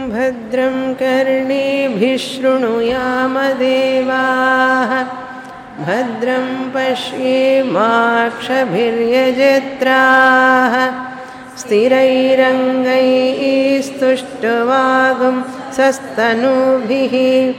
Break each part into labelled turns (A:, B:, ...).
A: भद्रं कर्णेभिः शृणुयामदेवाः भद्रं पश्येमाक्षभिर्यजत्राः स्थिरैरङ्गैस्तुष्टुवागुं सस्तनूभिः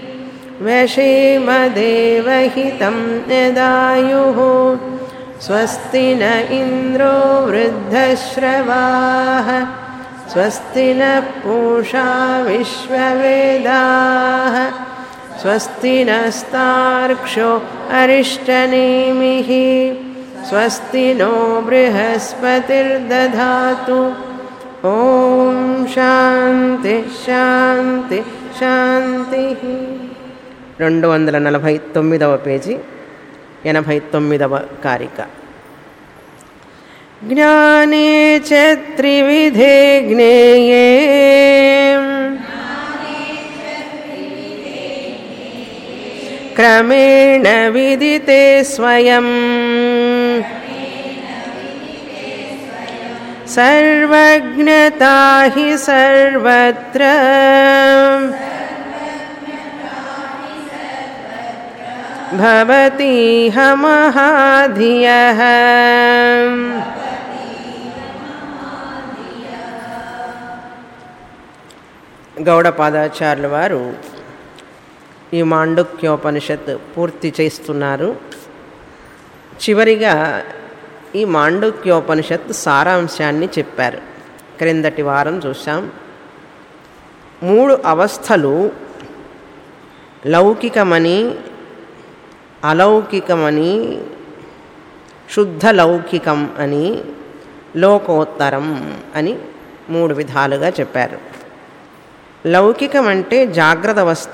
A: व्यशेमदेवहितं यदायुः स्वस्ति न इन्द्रो वृद्धश्रवाः स्वस्ति नः पूषा विश्ववेदाः स्वस्ति नस्तार्क्ष्यो अरिष्टनेमिः स्वस्ति नो बृहस्पतिर्दधातु ॐ శాంతి శాంతి శాంతి రెండు వందల నలభై తొమ్మిదవ పేజీ ఎనభై తొమ్మిదవ కారిక జ్ఞానే చ త్రివిధే జ్ఞేయే క్రమేణ విదితే స్వయం सर्वज्ञता हि सर्वत्र भवतीह महाधियः గౌడపాదాచార్యుల వారు ఈ మాండుక్యోపనిషత్ పూర్తి చేస్తున్నారు చివరిగా ఈ మాండుక్యోపనిషత్ సారాంశాన్ని చెప్పారు క్రిందటి వారం చూసాం మూడు అవస్థలు లౌకికమని అలౌకికమని శుద్ధ లౌకికం అని లోకోత్తరం అని మూడు విధాలుగా చెప్పారు లౌకికం అంటే జాగ్రత్త అవస్థ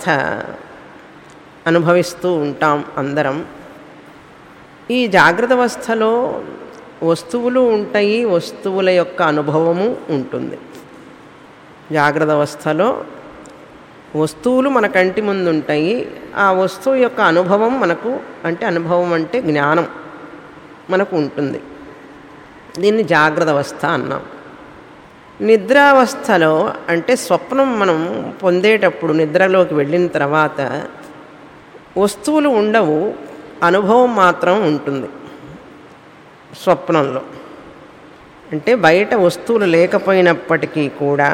A: అనుభవిస్తూ ఉంటాం అందరం ఈ జాగ్రత్త అవస్థలో వస్తువులు ఉంటాయి వస్తువుల యొక్క అనుభవము ఉంటుంది జాగ్రత్త అవస్థలో వస్తువులు మన కంటి ముందు ఉంటాయి ఆ వస్తువు యొక్క అనుభవం మనకు అంటే అనుభవం అంటే జ్ఞానం మనకు ఉంటుంది దీన్ని జాగ్రత్త అవస్థ అన్నాం నిద్రావస్థలో అంటే స్వప్నం మనం పొందేటప్పుడు నిద్రలోకి వెళ్ళిన తర్వాత వస్తువులు ఉండవు అనుభవం మాత్రం ఉంటుంది స్వప్నంలో అంటే బయట వస్తువులు లేకపోయినప్పటికీ కూడా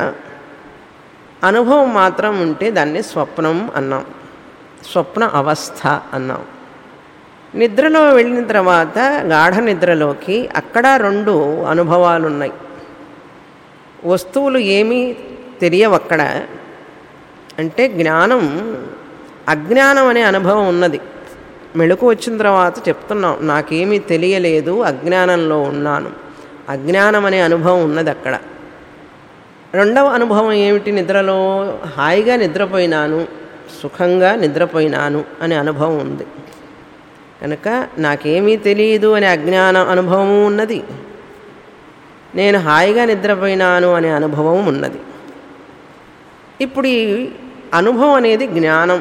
A: అనుభవం మాత్రం ఉంటే దాన్ని స్వప్నం అన్నాం స్వప్న అవస్థ అన్నాం నిద్రలో వెళ్ళిన తర్వాత గాఢ నిద్రలోకి అక్కడ రెండు అనుభవాలు ఉన్నాయి వస్తువులు ఏమీ తెలియవు అక్కడ అంటే జ్ఞానం అజ్ఞానం అనే అనుభవం ఉన్నది మెళుకు వచ్చిన తర్వాత చెప్తున్నాం నాకేమీ తెలియలేదు అజ్ఞానంలో ఉన్నాను అజ్ఞానం అనే అనుభవం ఉన్నది అక్కడ రెండవ అనుభవం ఏమిటి నిద్రలో హాయిగా నిద్రపోయినాను సుఖంగా నిద్రపోయినాను అనే అనుభవం ఉంది కనుక నాకేమీ తెలియదు అనే అజ్ఞాన అనుభవము ఉన్నది నేను హాయిగా నిద్రపోయినాను అనే అనుభవం ఉన్నది ఇప్పుడు ఈ అనుభవం అనేది జ్ఞానం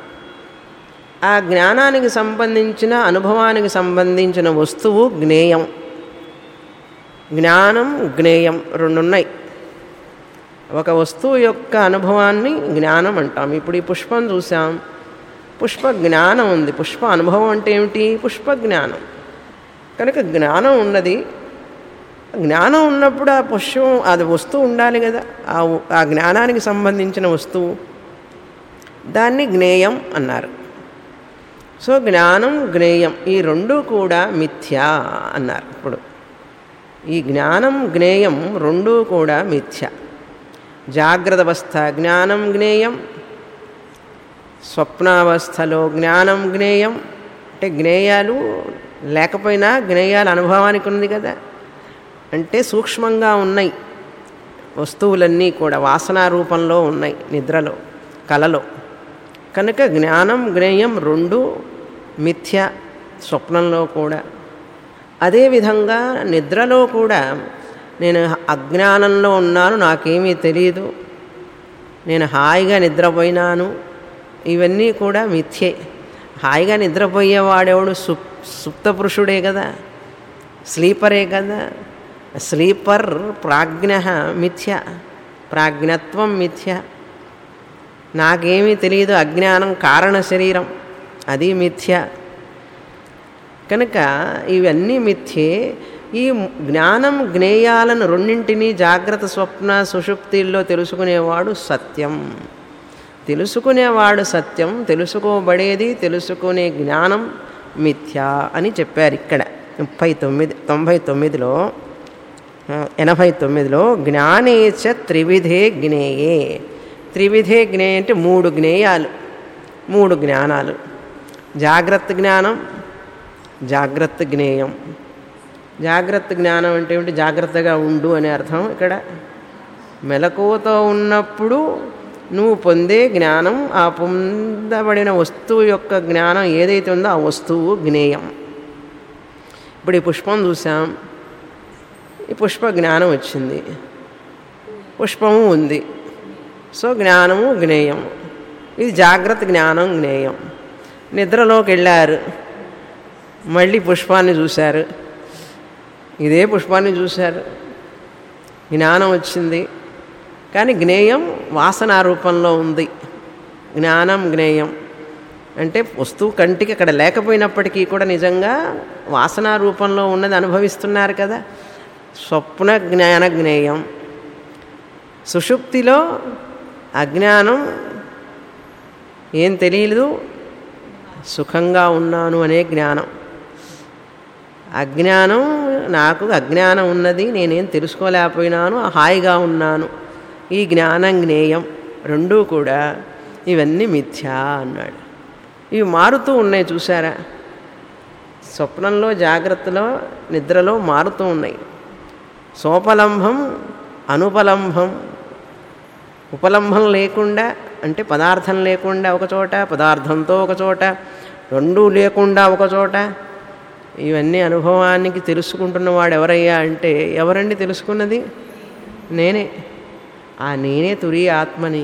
A: ఆ జ్ఞానానికి సంబంధించిన అనుభవానికి సంబంధించిన వస్తువు జ్ఞేయం జ్ఞానం జ్ఞేయం రెండున్నాయి ఒక వస్తువు యొక్క అనుభవాన్ని జ్ఞానం అంటాం ఇప్పుడు ఈ పుష్పం చూసాం పుష్ప జ్ఞానం ఉంది పుష్ప అనుభవం అంటే ఏమిటి పుష్ప జ్ఞానం కనుక జ్ఞానం ఉన్నది జ్ఞానం ఉన్నప్పుడు ఆ పుష్పం అది వస్తువు ఉండాలి కదా ఆ ఆ జ్ఞానానికి సంబంధించిన వస్తువు దాన్ని జ్ఞేయం అన్నారు సో జ్ఞానం జ్ఞేయం ఈ రెండు కూడా మిథ్యా అన్నారు ఇప్పుడు ఈ జ్ఞానం జ్ఞేయం రెండూ కూడా మిథ్య జాగ్రత్త అవస్థ జ్ఞానం జ్ఞేయం స్వప్నావస్థలో జ్ఞానం జ్ఞేయం అంటే జ్ఞేయాలు లేకపోయినా జ్ఞేయాలు అనుభవానికి ఉంది కదా అంటే సూక్ష్మంగా ఉన్నాయి వస్తువులన్నీ కూడా వాసనా రూపంలో ఉన్నాయి నిద్రలో కలలో కనుక జ్ఞానం జ్ఞేయం రెండు మిథ్య స్వప్నంలో కూడా అదేవిధంగా నిద్రలో కూడా నేను అజ్ఞానంలో ఉన్నాను నాకేమీ తెలియదు నేను హాయిగా నిద్రపోయినాను ఇవన్నీ కూడా మిథ్యే హాయిగా నిద్రపోయేవాడెవడు సు సుప్త పురుషుడే కదా స్లీపరే కదా స్లీపర్ ప్రాజ్ఞ మిథ్య ప్రాజ్ఞత్వం మిథ్య నాకేమీ తెలియదు అజ్ఞానం కారణ శరీరం అది మిథ్య కనుక ఇవన్నీ మిథ్యే ఈ జ్ఞానం జ్ఞేయాలను రెండింటినీ జాగ్రత్త స్వప్న సుషుప్తిల్లో తెలుసుకునేవాడు సత్యం తెలుసుకునేవాడు సత్యం తెలుసుకోబడేది తెలుసుకునే జ్ఞానం మిథ్య అని చెప్పారు ఇక్కడ ముప్పై తొమ్మిది తొంభై తొమ్మిదిలో ఆ, ఎనభై తొమ్మిదిలో జ్ఞానేచ త్రివిధే జ్ఞేయే త్రివిధే జ్ఞేయ అంటే మూడు జ్ఞేయాలు మూడు జ్ఞానాలు జాగ్రత్త జ్ఞానం జాగ్రత్త జ్ఞేయం జాగ్రత్త జ్ఞానం అంటే ఏమిటి జాగ్రత్తగా ఉండు అనే అర్థం ఇక్కడ మెలకువతో ఉన్నప్పుడు నువ్వు పొందే జ్ఞానం ఆ పొందబడిన వస్తువు యొక్క జ్ఞానం ఏదైతే ఉందో ఆ వస్తువు జ్ఞేయం ఇప్పుడు ఈ పుష్పం చూసాం ఈ పుష్ప జ్ఞానం వచ్చింది పుష్పము ఉంది సో జ్ఞానము జ్ఞేయం ఇది జాగ్రత్త జ్ఞానం జ్ఞేయం నిద్రలోకి వెళ్ళారు మళ్ళీ పుష్పాన్ని చూశారు ఇదే పుష్పాన్ని చూశారు జ్ఞానం వచ్చింది కానీ జ్ఞేయం వాసన రూపంలో ఉంది జ్ఞానం జ్ఞేయం అంటే వస్తువు కంటికి అక్కడ లేకపోయినప్పటికీ కూడా నిజంగా వాసన రూపంలో ఉన్నది అనుభవిస్తున్నారు కదా స్వప్న జ్ఞాన జ్ఞేయం సుషుప్తిలో అజ్ఞానం ఏం తెలియదు సుఖంగా ఉన్నాను అనే జ్ఞానం అజ్ఞానం నాకు అజ్ఞానం ఉన్నది నేనేం తెలుసుకోలేకపోయినాను హాయిగా ఉన్నాను ఈ జ్ఞానం జ్ఞేయం రెండూ కూడా ఇవన్నీ మిథ్యా అన్నాడు ఇవి మారుతూ ఉన్నాయి చూసారా స్వప్నంలో జాగ్రత్తలో నిద్రలో మారుతూ ఉన్నాయి సోపలంభం అనుపలంభం ఉపలంభం లేకుండా అంటే పదార్థం లేకుండా ఒక చోట పదార్థంతో ఒక చోట రెండూ లేకుండా ఒక చోట ఇవన్నీ అనుభవానికి తెలుసుకుంటున్నవాడు ఎవరయ్యా అంటే ఎవరండి తెలుసుకున్నది నేనే ఆ నేనే తురియ ఆత్మని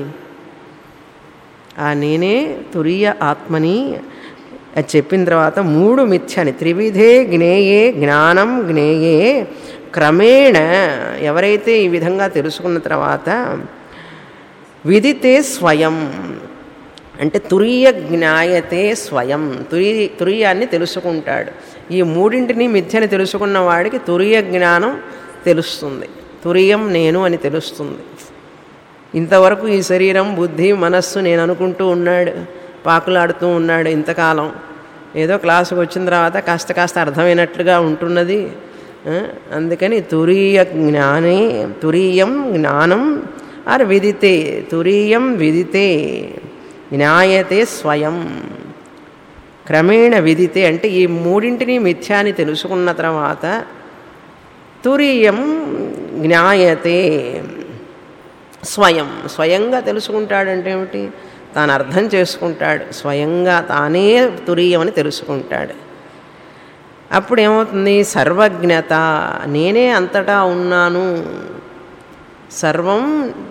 A: ఆ నేనే తురియ ఆత్మని అది చెప్పిన తర్వాత మూడు మిథ్యని త్రివిధే జ్ఞేయే జ్ఞానం జ్ఞేయే క్రమేణ ఎవరైతే ఈ విధంగా తెలుసుకున్న తర్వాత విదితే స్వయం అంటే తురియ జ్ఞాయతే స్వయం తురి తురియాన్ని తెలుసుకుంటాడు ఈ మూడింటిని మిథ్యని తెలుసుకున్న వాడికి తురియ జ్ఞానం తెలుస్తుంది తురియం నేను అని తెలుస్తుంది ఇంతవరకు ఈ శరీరం బుద్ధి మనస్సు నేను అనుకుంటూ ఉన్నాడు పాకులాడుతూ ఉన్నాడు ఇంతకాలం ఏదో క్లాసుకు వచ్చిన తర్వాత కాస్త కాస్త అర్థమైనట్లుగా ఉంటున్నది ఆ, అందుకని తురీయ జ్ఞానే తురీయం జ్ఞానం ఆర్ విదితే తురీయం విదితే జ్ఞాయతే స్వయం క్రమేణ విదితే అంటే ఈ మూడింటిని మిథ్యాని తెలుసుకున్న తర్వాత తురీయం జ్ఞాయతే స్వయం స్వయంగా తెలుసుకుంటాడంటే ఏమిటి తాను అర్థం చేసుకుంటాడు స్వయంగా తానే తురీయమని తెలుసుకుంటాడు అప్పుడు ఏమవుతుంది సర్వజ్ఞత నేనే అంతటా ఉన్నాను సర్వం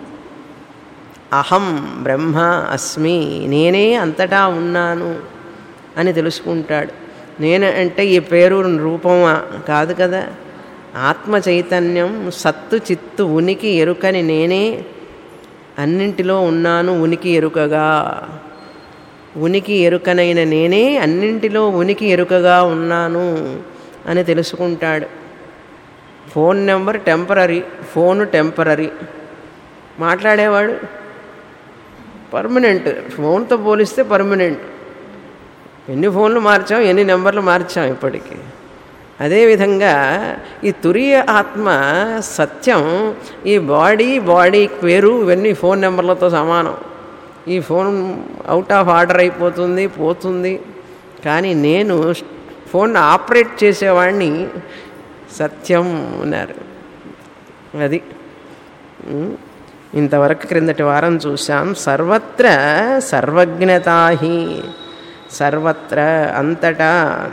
A: అహం బ్రహ్మ అస్మి నేనే అంతటా ఉన్నాను అని తెలుసుకుంటాడు నేను అంటే ఈ పేరు రూపమా కాదు కదా ఆత్మ చైతన్యం సత్తు చిత్తు ఉనికి ఎరుకని నేనే అన్నింటిలో ఉన్నాను ఉనికి ఎరుకగా ఉనికి ఎరుకనైన నేనే అన్నింటిలో ఉనికి ఎరుకగా ఉన్నాను అని తెలుసుకుంటాడు phone number temporary phone temporary మాట్లాడేవాడు పర్మనెంట్ ఫోన్తో పోలిస్తే పర్మనెంట్ ఎన్ని ఫోన్లు మార్చాం ఎన్ని నెంబర్లు మార్చాం ఇప్పటికి అదేవిధంగా ఈ తురియ ఆత్మ సత్యం ఈ బాడీ బాడీ పేరు ఇవన్నీ ఫోన్ నెంబర్లతో సమానం ఈ ఫోన్ అవుట్ ఆఫ్ ఆర్డర్ అయిపోతుంది పోతుంది కానీ నేను ఫోన్ ఆపరేట్ చేసేవాడిని సత్యం అన్నారు అది ఉం. ఇంతవరకు క్రిందటి వారం చూసాం సర్వత్ర సర్వజ్ఞతాహి సర్వత్ర అంతటా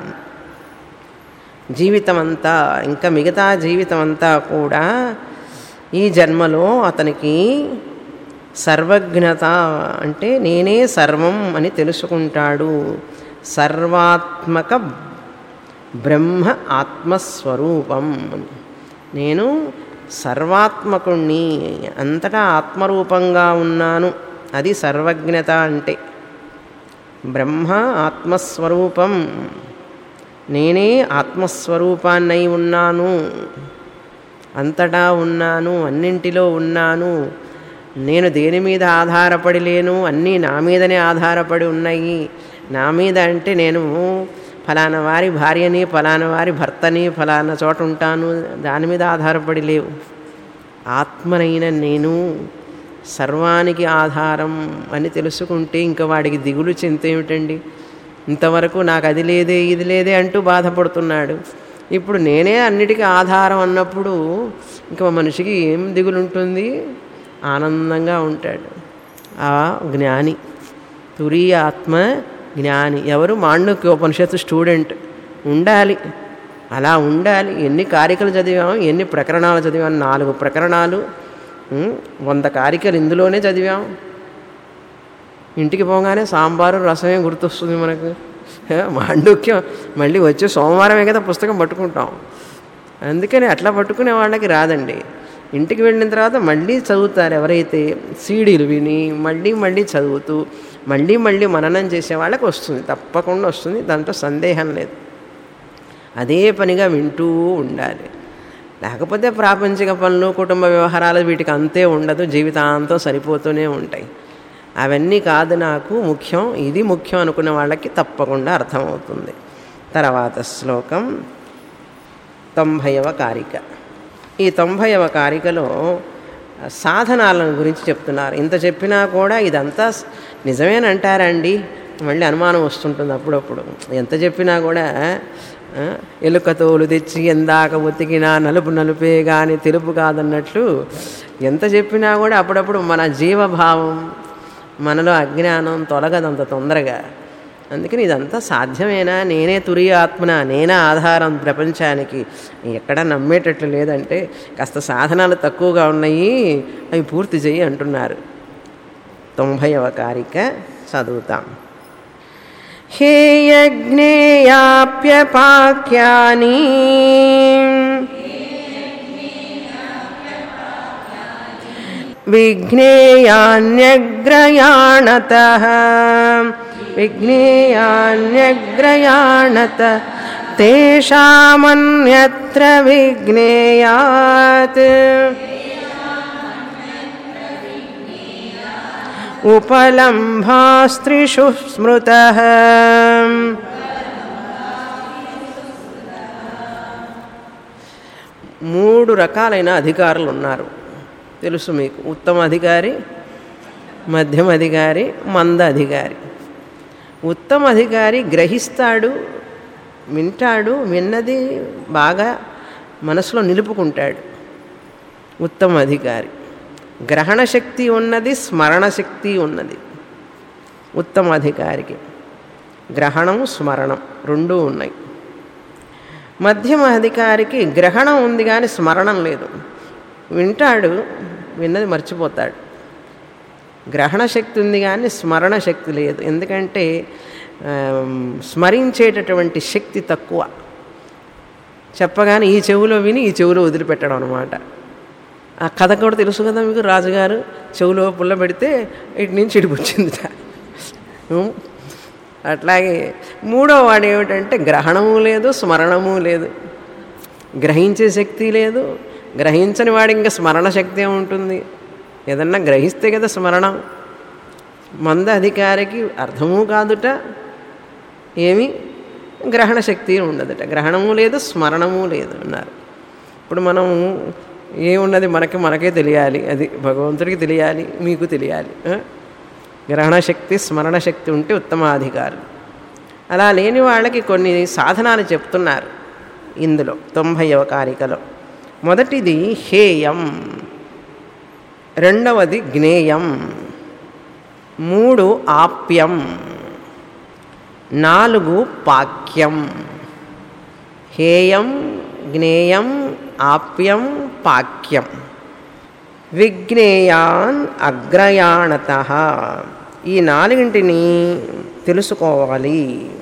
A: జీవితం అంతా ఇంకా మిగతా జీవితం అంతా కూడా ఈ జన్మలో అతనికి సర్వజ్ఞత అంటే నేనే సర్వం అని తెలుసుకుంటాడు సర్వాత్మక బ్రహ్మ ఆత్మస్వరూపం నేను సర్వాత్మకుణ్ణి అంతటా ఆత్మరూపంగా ఉన్నాను అది సర్వజ్ఞత అంటే బ్రహ్మ ఆత్మస్వరూపం నేనే ఆత్మస్వరూపాన్నై ఉన్నాను అంతటా ఉన్నాను అన్నింటిలో ఉన్నాను నేను దేని మీద ఆధారపడి లేను అన్నీ నా మీదనే ఆధారపడి ఉన్నాయి నా మీద అంటే నేను ఫలానా వారి భార్యని ఫలానా వారి భర్తని ఫలానా చోట ఉంటాను దాని మీద ఆధారపడి లేవు ఆత్మనైన నేను సర్వానికి ఆధారం అని తెలుసుకుంటే ఇంకా వాడికి దిగులు చింత ఏమిటండి ఇంతవరకు నాకు అది లేదే ఇది లేదే అంటూ బాధపడుతున్నాడు ఇప్పుడు నేనే అన్నిటికీ ఆధారం అన్నప్పుడు ఇంకా మనిషికి ఏం దిగులు ఉంటుంది ఆనందంగా ఉంటాడు ఆ జ్ఞాని తురీయ ఆత్మ జ్ఞాని ఎవరు మాండుక్య ఉపనిషత్తు స్టూడెంట్ ఉండాలి అలా ఉండాలి ఎన్ని కారికలు చదివాము ఎన్ని ప్రకరణాలు చదివాము నాలుగు ప్రకరణాలు ఉం, వంద కారికలు ఇందులోనే చదివాం ఇంటికి పోగానే సాంబారు రసమే గుర్తొస్తుంది మనకు ఏ, మాండుక్యం మళ్ళీ వచ్చే సోమవారమే కదా పుస్తకం పట్టుకుంటాం అందుకని అట్లా పట్టుకునే వాళ్ళకి రాదండి ఇంటికి వెళ్ళిన తర్వాత మళ్ళీ చదువుతారు ఎవరైతే సీడీలు విని మళ్ళీ మళ్ళీ చదువుతూ మళ్ళీ మళ్ళీ మననం చేసే వాళ్ళకి వస్తుంది తప్పకుండా వస్తుంది దాంట్లో సందేహం లేదు అదే పనిగా వింటూ ఉండాలి లేకపోతే ప్రాపంచిక పనులు కుటుంబ వ్యవహారాలు వీటికి అంతే ఉండదు జీవితాంతం సరిపోతూనే ఉంటాయి అవన్నీ కాదు నాకు ముఖ్యం ఇది ముఖ్యం అనుకునే వాళ్ళకి తప్పకుండా అర్థమవుతుంది తర్వాత శ్లోకం తొంభైవ కారిక ఈ తొంభైవ కారికలో సాధనాలను గురించి చెప్తున్నారు ఇంత చెప్పినా కూడా ఇదంతా స్- నిజమేనంటారండి మళ్ళీ అనుమానం వస్తుంటుంది అప్పుడప్పుడు ఎంత చెప్పినా కూడా ఆ, ఎలుక తోలు తెచ్చి ఎందాక ఉతికినా నలుపు నలుపే కానీ తెలుపు కాదన్నట్లు ఎంత చెప్పినా కూడా అప్పుడప్పుడు మన జీవభావం మనలో అజ్ఞానం తొలగదంత తొందరగా అందుకని ఇదంతా సాధ్యమేనా నేనే తురియ ఆత్మన నేనే ఆధారం ప్రపంచానికి ఎక్కడ నమ్మేటట్లు లేదంటే కాస్త సాధనాలు తక్కువగా ఉన్నాయి అవి పూర్తి చెయ్యి అంటున్నారు తొంభైవ కారిక చదువుతాం హే యజ్ఞేయాప్యపాక్యాని విఘ్నేయాన్యగ్రయాణత విఘ్నేయాన్యగ్రయాణత తేషామన్యత్ర విఘ్నేయాత్ ఉపలంభాస్త్రిషు స్మృత మూడు రకాలైన అధికారులు ఉన్నారు తెలుసు మీకు ఉత్తమ అధికారి మధ్యమ అధికారి మంద అధికారి ఉత్తమ అధికారి గ్రహిస్తాడు వింటాడు విన్నది బాగా మనసులో నిలుపుకుంటాడు ఉత్తమ అధికారి గ్రహణ శక్తి ఉన్నది స్మరణ శక్తి ఉన్నది ఉత్తమ అధికారికి గ్రహణం స్మరణం రెండూ ఉన్నాయి మధ్యమ అధికారికి గ్రహణం ఉంది కానీ స్మరణం లేదు వింటాడు విన్నది మర్చిపోతాడు గ్రహణ శక్తి ఉంది కానీ స్మరణ శక్తి లేదు ఎందుకంటే ఆమ్, స్మరించేటటువంటి శక్తి తక్కువ చెప్పగానే ఈ చెవిలో విని ఈ చెవిలో వదిలిపెట్టడం అనమాట ఆ కథ కూడా తెలుసు కదా మీకు రాజుగారు చెవిలో పుల్ల పెడితే ఇటు నుంచి ఇటుకు వచ్చిందిట ఉం? అట్లాగే మూడో వాడు ఏమిటంటే గ్రహణము లేదు స్మరణము లేదు గ్రహించే శక్తి లేదు గ్రహించని వాడి ఇంకా స్మరణ శక్తి ఉంటుంది ఏదన్నా గ్రహిస్తే కదా స్మరణం మంద అధికారికి అర్థము కాదుట ఏమి గ్రహణ శక్తి ఉండదుట గ్రహణము లేదు స్మరణము లేదు అన్నారు ఇప్పుడు మనం ఏమున్నది మనకి మనకే తెలియాలి అది భగవంతుడికి తెలియాలి మీకు తెలియాలి ఆ? గ్రహణ శక్తి స్మరణ శక్తి ఉంటే ఉత్తమాధికారులు అలా లేని వాళ్ళకి కొన్ని సాధనాలు చెప్తున్నారు ఇందులో తొంభైవ కారికలో మొదటిది హేయం రెండవది జ్ఞేయం మూడు ఆప్యం నాలుగు పాక్యం హేయం జ్ఞేయం ఆప్యం పాక్యం విజ్ఞేయాన్ అగ్రయాణత ఈ నాలుగింటిని తెలుసుకోవాలి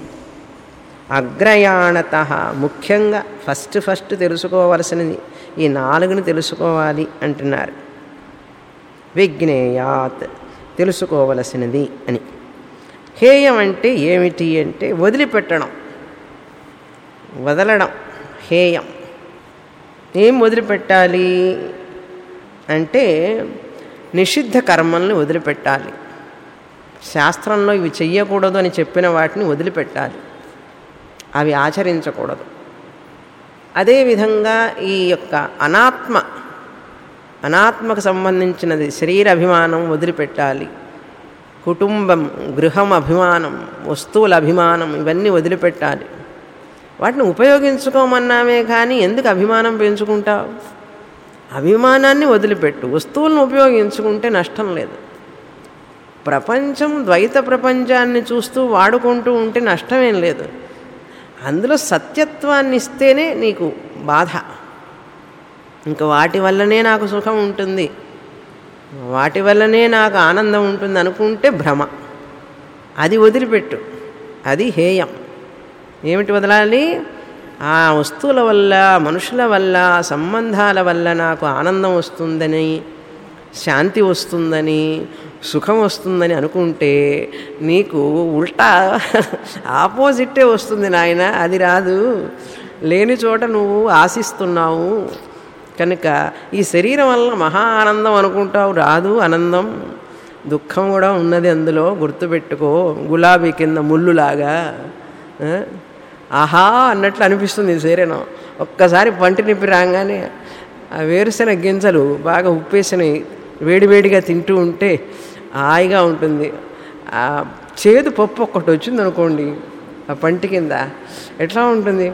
A: అగ్రయాణత ముఖ్యంగా ఫస్ట్ ఫస్ట్ తెలుసుకోవలసినది ఈ నాలుగుని తెలుసుకోవాలి అంటున్నారు విజ్ఞేయాత్ తెలుసుకోవలసినది అని హేయం అంటే ఏమిటి అంటే వదిలిపెట్టడం వదలడం హేయం ఏం వదిలిపెట్టాలి అంటే నిషిద్ధ కర్మల్ని వదిలిపెట్టాలి శాస్త్రంలో ఇవి చెయ్యకూడదు అని చెప్పిన వాటిని వదిలిపెట్టాలి అవి ఆచరించకూడదు అదేవిధంగా ఈ యొక్క అనాత్మ అనాత్మకు సంబంధించినది శరీర అభిమానం వదిలిపెట్టాలి కుటుంబం గృహం అభిమానం వస్తువుల అభిమానం ఇవన్నీ వదిలిపెట్టాలి వాటిని ఉపయోగించుకోమన్నామే కానీ ఎందుకు అభిమానం పెంచుకుంటావు అభిమానాన్ని వదిలిపెట్టు వస్తువులను ఉపయోగించుకుంటే నష్టం లేదు ప్రపంచం ద్వైత ప్రపంచాన్ని చూస్తూ వాడుకుంటూ ఉంటే నష్టమేం లేదు అందులో సత్యత్వాన్ని ఇస్తేనే నీకు బాధ ఇంకా వాటి వల్లనే నాకు సుఖం ఉంటుంది వాటి వల్లనే నాకు ఆనందం ఉంటుంది అనుకుంటే భ్రమ అది వదిలిపెట్టు అది హేయం ఏమిటి వదలాలి ఆ వస్తువుల వల్ల మనుషుల వల్ల సంబంధాల వల్ల నాకు ఆనందం వస్తుందని శాంతి వస్తుందని సుఖం వస్తుందని అనుకుంటే నీకు ఉల్టా ఆపోజిటే వస్తుంది నాయన అది రాదు లేని చోట నువ్వు ఆశిస్తున్నావు కనుక ఈ శరీరం వల్ల మహా ఆనందం అనుకుంటావు రాదు ఆనందం దుఃఖం కూడా ఉన్నది అందులో గుర్తుపెట్టుకో గులాబీ కింద ముళ్ళులాగా ఆ? ఆహా అన్నట్లు అనిపిస్తుంది ఈ శరీరం ఒక్కసారి పంటి నిప్పి రాగానే ఆ వేరుశెనగ గింజలు బాగా ఉప్పేసినవి వేడివేడిగా తింటూ ఉంటే హాయిగా ఉంటుంది ఆ చేదు పప్పు ఒక్కటి వచ్చింది అనుకోండి ఆ పంటి కింద ఎట్లా ఉంటుంది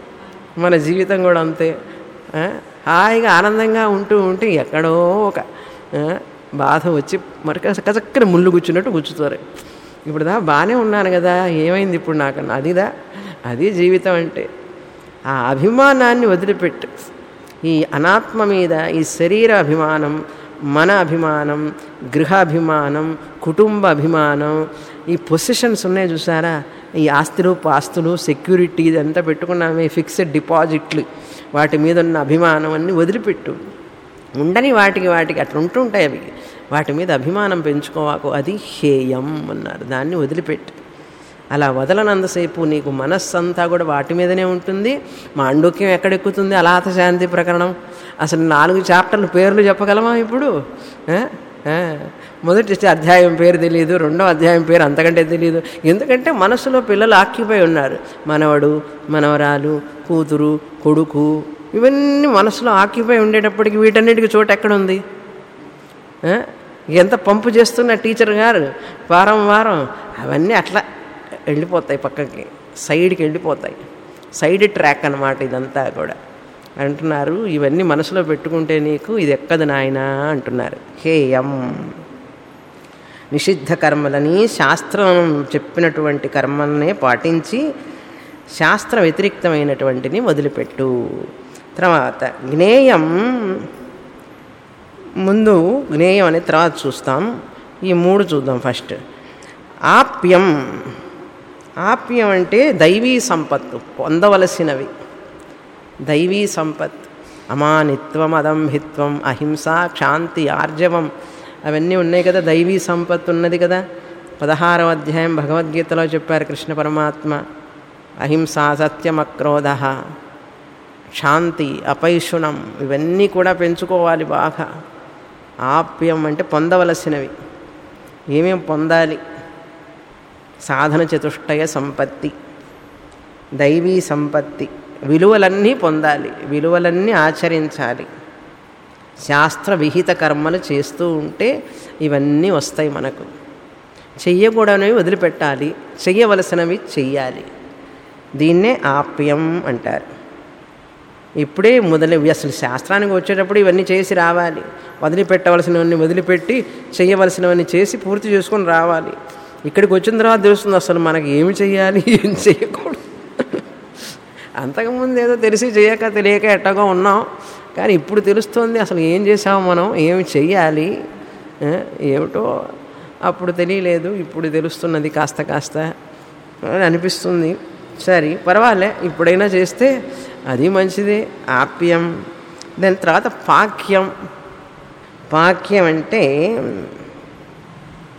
A: మన జీవితం కూడా అంతే ఆ? హాయిగా ఆనందంగా ఉంటూ ఉంటే ఎక్కడో ఒక ఆ, బాధ వచ్చి మరి కచక్కన ముళ్ళు గుచ్చినట్టు గుచ్చుతారు ఇప్పుడు దా బాగానే ఉన్నాను కదా ఏమైంది ఇప్పుడు నాకు అదిదా అది జీవితం అంటే ఆ అభిమానాన్ని వదిలిపెట్టు ఈ అనాత్మ మీద ఈ శరీర అభిమానం మన అభిమానం గృహాభిమానం కుటుంబ అభిమానం ఈ పొజిషన్స్ ఉన్నాయి చూసారా ఈ ఆస్తులు పాస్తులు సెక్యూరిటీ ఇదంతా పెట్టుకున్నామే ఫిక్స్డ్ డిపాజిట్లు వాటి మీద ఉన్న అభిమానం అన్ని వదిలిపెట్టు ఉండని వాటికి వాటికి అట్లా ఉంటుంటాయి అవి వాటి మీద అభిమానం పెంచుకోవాకు అది హేయం అన్నారు దాన్ని వదిలిపెట్టు అలా వదలనంతసేపు నీకు మనస్సంతా కూడా వాటి మీదనే ఉంటుంది మాండూక్యం ఎక్కడెక్కుతుంది అలాత శాంతి ప్రకరణం అసలు నాలుగు చాప్టర్లు పేర్లు చెప్పగలమా ఇప్పుడు ఆ? ఆ. మొదటి అధ్యాయం పేరు తెలియదు రెండో అధ్యాయం పేరు అంతకంటే తెలియదు ఎందుకంటే మనసులో పిల్లలు ఆక్యుపై ఉన్నారు మనవడు మనవరాలు కూతురు కొడుకు ఇవన్నీ మనసులో ఆక్యుపై ఉండేటప్పటికి వీటన్నిటికీ చోటు ఎక్కడుంది ఆ? ఎంత పంపు చేస్తున్న టీచర్ గారు వారం వారం అవన్నీ అట్లా వెళ్ళిపోతాయి పక్కకి సైడ్కి వెళ్ళిపోతాయి సైడ్ ట్రాక్ అన్నమాట ఇదంతా కూడా అంటున్నారు ఇవన్నీ మనసులో పెట్టుకుంటే నీకు ఇది ఎక్కదు నాయన అంటున్నారు హేయం నిషిద్ధ కర్మలని శాస్త్రం చెప్పినటువంటి కర్మల్నే పాటించి శాస్త్ర వ్యతిరిక్తమైనటువంటిని వదిలిపెట్టు తర్వాత జ్ఞేయం ముందు జ్ఞేయం అనే తర్వాత చూస్తాం ఈ మూడు చూద్దాం ఫస్ట్ ఆప్యం ఆప్యం అంటే దైవీ సంపత్తు పొందవలసినవి దైవీ సంపత్ అమానిత్వం అదంభిత్వం అహింస క్షాంతి ఆర్జవం అవన్నీ ఉన్నాయి కదా దైవీ సంపత్తు ఉన్నది కదా పదహారవ అధ్యాయం భగవద్గీతలో చెప్పారు కృష్ణ పరమాత్మ అహింస సత్యమక్రోధ శాంతి అపైషుణం ఇవన్నీ కూడా పెంచుకోవాలి బాగా ఆప్యం అంటే పొందవలసినవి ఏమేం పొందాలి సాధన చతుష్టయ సంపత్తి దైవీ సంపత్తి విలువలన్నీ పొందాలి విలువలన్నీ ఆచరించాలి శాస్త్ర విహిత కర్మలు చేస్తూ ఉంటే ఇవన్నీ వస్తాయి మనకు చెయ్యకూడనివి వదిలిపెట్టాలి చెయ్యవలసినవి చెయ్యాలి దీన్నే ఆప్యం అంటారు ఇప్పుడే మొదలు అసలు శాస్త్రానికి వచ్చేటప్పుడు ఇవన్నీ చేసి రావాలి వదిలిపెట్టవలసినవన్నీ వదిలిపెట్టి చేయవలసినవన్నీ చేసి పూర్తి చేసుకొని రావాలి ఇక్కడికి వచ్చిన తర్వాత తెలుస్తుంది అసలు మనకి ఏమి చేయాలి ఏం చేయకూడదు అంతకుముందు ఏదో తెలిసి చేయక తెలియక ఎట్టగా ఉన్నాం కానీ ఇప్పుడు తెలుస్తుంది అసలు ఏం చేసాము మనం ఏమి చెయ్యాలి ఆ, ఏమిటో అప్పుడు తెలియలేదు ఇప్పుడు తెలుస్తున్నది కాస్త కాస్త అని అనిపిస్తుంది సరే పర్వాలే ఇప్పుడైనా చేస్తే అది మంచిదే ఆప్యం దాని తర్వాత పాక్యం పాక్యం అంటే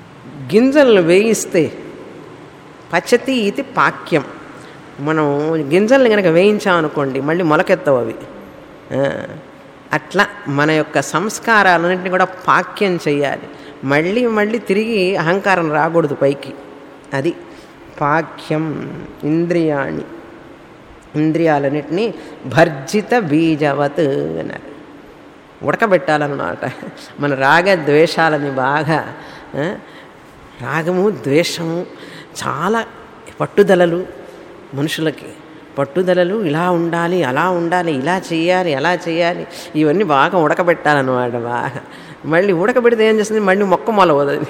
A: గింజలను వేయిస్తే పచతి ఇది పాక్యం మనం గింజల్ని కనుక వేయించామనుకోండి మళ్ళీ మొలకెత్తవు అవి ఆ, అట్లా మన యొక్క సంస్కారాలన్నింటినీ కూడా పాక్యం చేయాలి మళ్ళీ మళ్ళీ తిరిగి అహంకారం రాకూడదు పైకి అది పాక్యం ఇంద్రియాణి ఇంద్రియాలన్నిటినీ భర్జిత బీజవత్ అన్నారు ఉడకబెట్టాలన్నమాట మన రాగ ద్వేషాలని బాగా ఆ, రాగము ద్వేషము చాలా పట్టుదలలు మనుషులకి పట్టుదలలు ఇలా ఉండాలి అలా ఉండాలి ఇలా చేయాలి అలా చేయాలి ఇవన్నీ బాగా ఉడకబెట్టాలన్నమాట బాగా మళ్ళీ ఉడకబెడితే ఏం చేస్తుంది మళ్ళీ మొక్క మొలవదు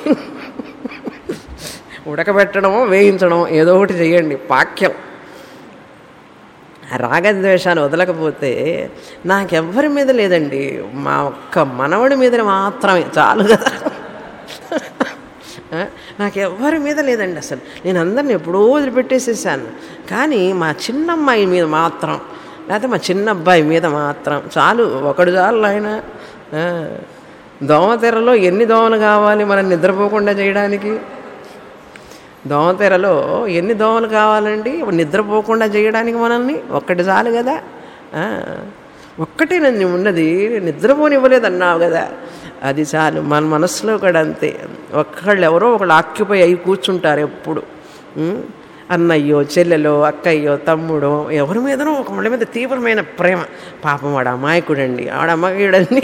A: ఉడకబెట్టడమో వేయించడమో ఏదో ఒకటి చేయండి పాక్యం ఆ రాగద్వేషాలు వదలకపోతే నాకెవ్వరి మీద లేదండి మా ఒక్క మనవడి మీద మాత్రమే చాలు కదా ఆ, నాకెవ్వరి మీద లేదండి అసలు నేను అందరిని ఎప్పుడో వదిలిపెట్టేసేసాను కానీ మా చిన్న అమ్మాయి మీద మాత్రం లేకపోతే మా చిన్న అబ్బాయి మీద మాత్రం చాలు ఒకడు చాలు ఆయన ఆ, దోమతెరలో ఎన్ని దోమలు కావాలి మనం నిద్రపోకుండా చేయడానికి దోమతెరలో ఎన్ని దోమలు కావాలండి నిద్రపోకుండా చేయడానికి మనల్ని ఒక్కటి చాలు కదా ఆ, ఒక్కటే నన్ను ఉన్నది నిద్రపోనివ్వలేదు అన్నావు కదా అది చాలు మన మనసులో కూడా అంతే ఒక్కళ్ళు ఎవరో ఒకళ్ళు ఆక్యుపై అయి కూర్చుంటారు ఎప్పుడు ఉం? అన్నయ్యో చెల్లెలో అక్కయ్యో తమ్ముడో ఎవరి మీదనో ఒకళ్ళ మీద తీవ్రమైన ప్రేమ పాపం వాడు అమాయకుడండి ఆడ అమాయకుడండి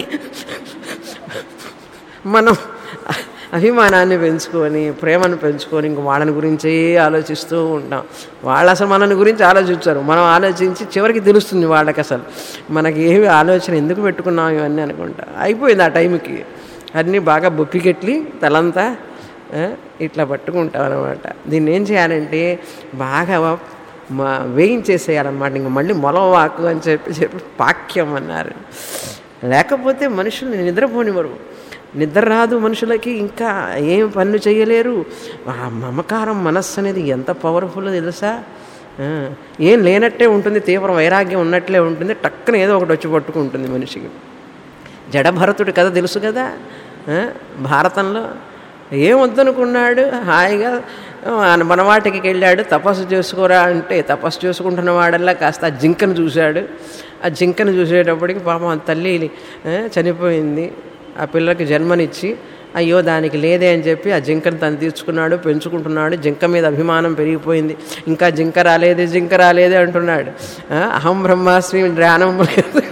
A: మనం అభిమానాన్ని పెంచుకొని ప్రేమను పెంచుకొని ఇంక వాళ్ళని గురించే ఆలోచిస్తూ ఉంటాం వాళ్ళు అసలు మనని గురించి ఆలోచించారు మనం ఆలోచించి చివరికి తెలుస్తుంది వాళ్ళకి అసలు మనకి ఏమి ఆలోచన ఎందుకు పెట్టుకున్నాం ఇవన్నీ అనుకుంటా అయిపోయింది ఆ టైంకి అన్నీ బాగా బొప్పికెట్లి తలంతా ఆ, ఇట్లా పట్టుకుంటాం అనమాట దీన్ని ఏం చేయాలంటే బాగా మా వేయించేసేయాలన్నమాట ఇంక మళ్ళీ మొలవాకు అని చెప్పి చెప్పి పాక్యం అన్నారు లేకపోతే మనుషుల్ని నిద్రపోనివ్వరు నిద్ర రాదు మనుషులకి ఇంకా ఏం పనులు చేయలేరు ఆ మమకారం మనస్సు అనేది ఎంత పవర్ఫుల్ తెలుసా ఆ, ఏం లేనట్టే ఉంటుంది తీవ్ర వైరాగ్యం ఉన్నట్లే ఉంటుంది టక్కున ఏదో ఒకటి వచ్చి పట్టుకుంటుంది మనిషికి జడభరతుడి కథ తెలుసు కదా ఆ, భారతంలో ఏం వద్దనుకున్నాడు హాయిగా ఆయన వనవాటికి వెళ్ళాడు తపస్సు చేసుకోరా అంటే తపస్సు చేసుకుంటున్న వాడల్లా కాస్త ఆ జింకను చూశాడు ఆ జింకను చూసేటప్పటికి పాపం ఆ తల్లి ఆ, చనిపోయింది ఆ పిల్లకి జన్మనిచ్చి అయ్యో దానికి లేదే అని చెప్పి ఆ జింకను తను తీర్చుకున్నాడు పెంచుకుంటున్నాడు జింక మీద అభిమానం పెరిగిపోయింది ఇంకా జింక రాలేదే జింక రాలేదే అంటున్నాడు ఆ, అహం బ్రహ్మాస్మి జ్ఞానం లేదు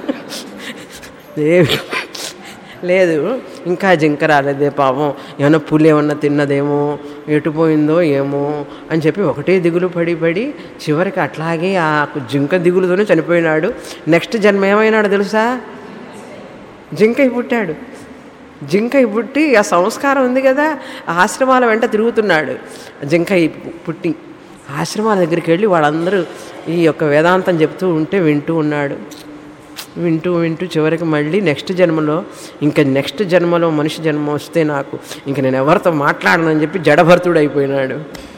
A: ఏమి లేదు ఇంకా జింక రాలేదే పాపం ఏమన్నా పులి ఏమన్నా తిన్నదేమో ఎటుపోయిందో ఏమో అని చెప్పి ఒకటే దిగులు పడి పడి చివరికి అట్లాగే ఆ జింక దిగులుతోనే చనిపోయినాడు నెక్స్ట్ జన్మ ఏమైనాడు తెలుసా జింకై పుట్టాడు జింకై పుట్టి ఆ సంస్కారం ఉంది కదా ఆ ఆశ్రమాల వెంట తిరుగుతున్నాడు జింకై పుట్టి ఆశ్రమాల దగ్గరికి వెళ్ళి వాళ్ళందరూ ఈ యొక్క వేదాంతం చెప్తూ ఉంటే వింటూ ఉన్నాడు వింటూ వింటూ చివరికి మళ్ళీ నెక్స్ట్ జన్మలో ఇంకా నెక్స్ట్ జన్మలో మనిషి జన్మ వస్తే నాకు ఇంక నేను ఎవరితో మాట్లాడనని చెప్పి జడభర్తుడు అయిపోయినాడు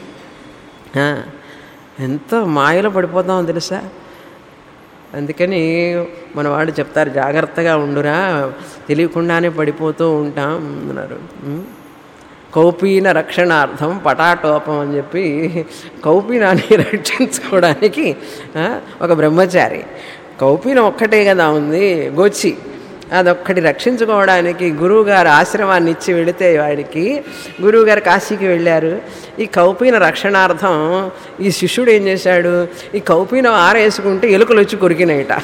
A: ఆ, ఎంత మాయలో పడిపోతామో తెలుసా అందుకని మన వాళ్ళు చెప్తారు జాగ్రత్తగా ఉండురా తెలియకుండానే పడిపోతూ ఉంటాం అన్నారు ఉం? కౌపీన రక్షణార్థం పటాటోపం అని చెప్పి కౌపీనాన్ని రక్షించుకోవడానికి ఆ, ఒక బ్రహ్మచారి కౌపీనం ఒక్కటే కదా ఉంది గోచి అదొక్కటి రక్షించుకోవడానికి గురువుగారు ఆశ్రమాన్ని ఇచ్చి వెళితే వాడికి గురువుగారు కాశీకి వెళ్ళారు ఈ కౌపీన రక్షణార్థం ఈ శిష్యుడు ఏం చేశాడు ఈ కౌపీనం ఆరేసుకుంటే ఎలుకలు వచ్చి కొరికినాయిట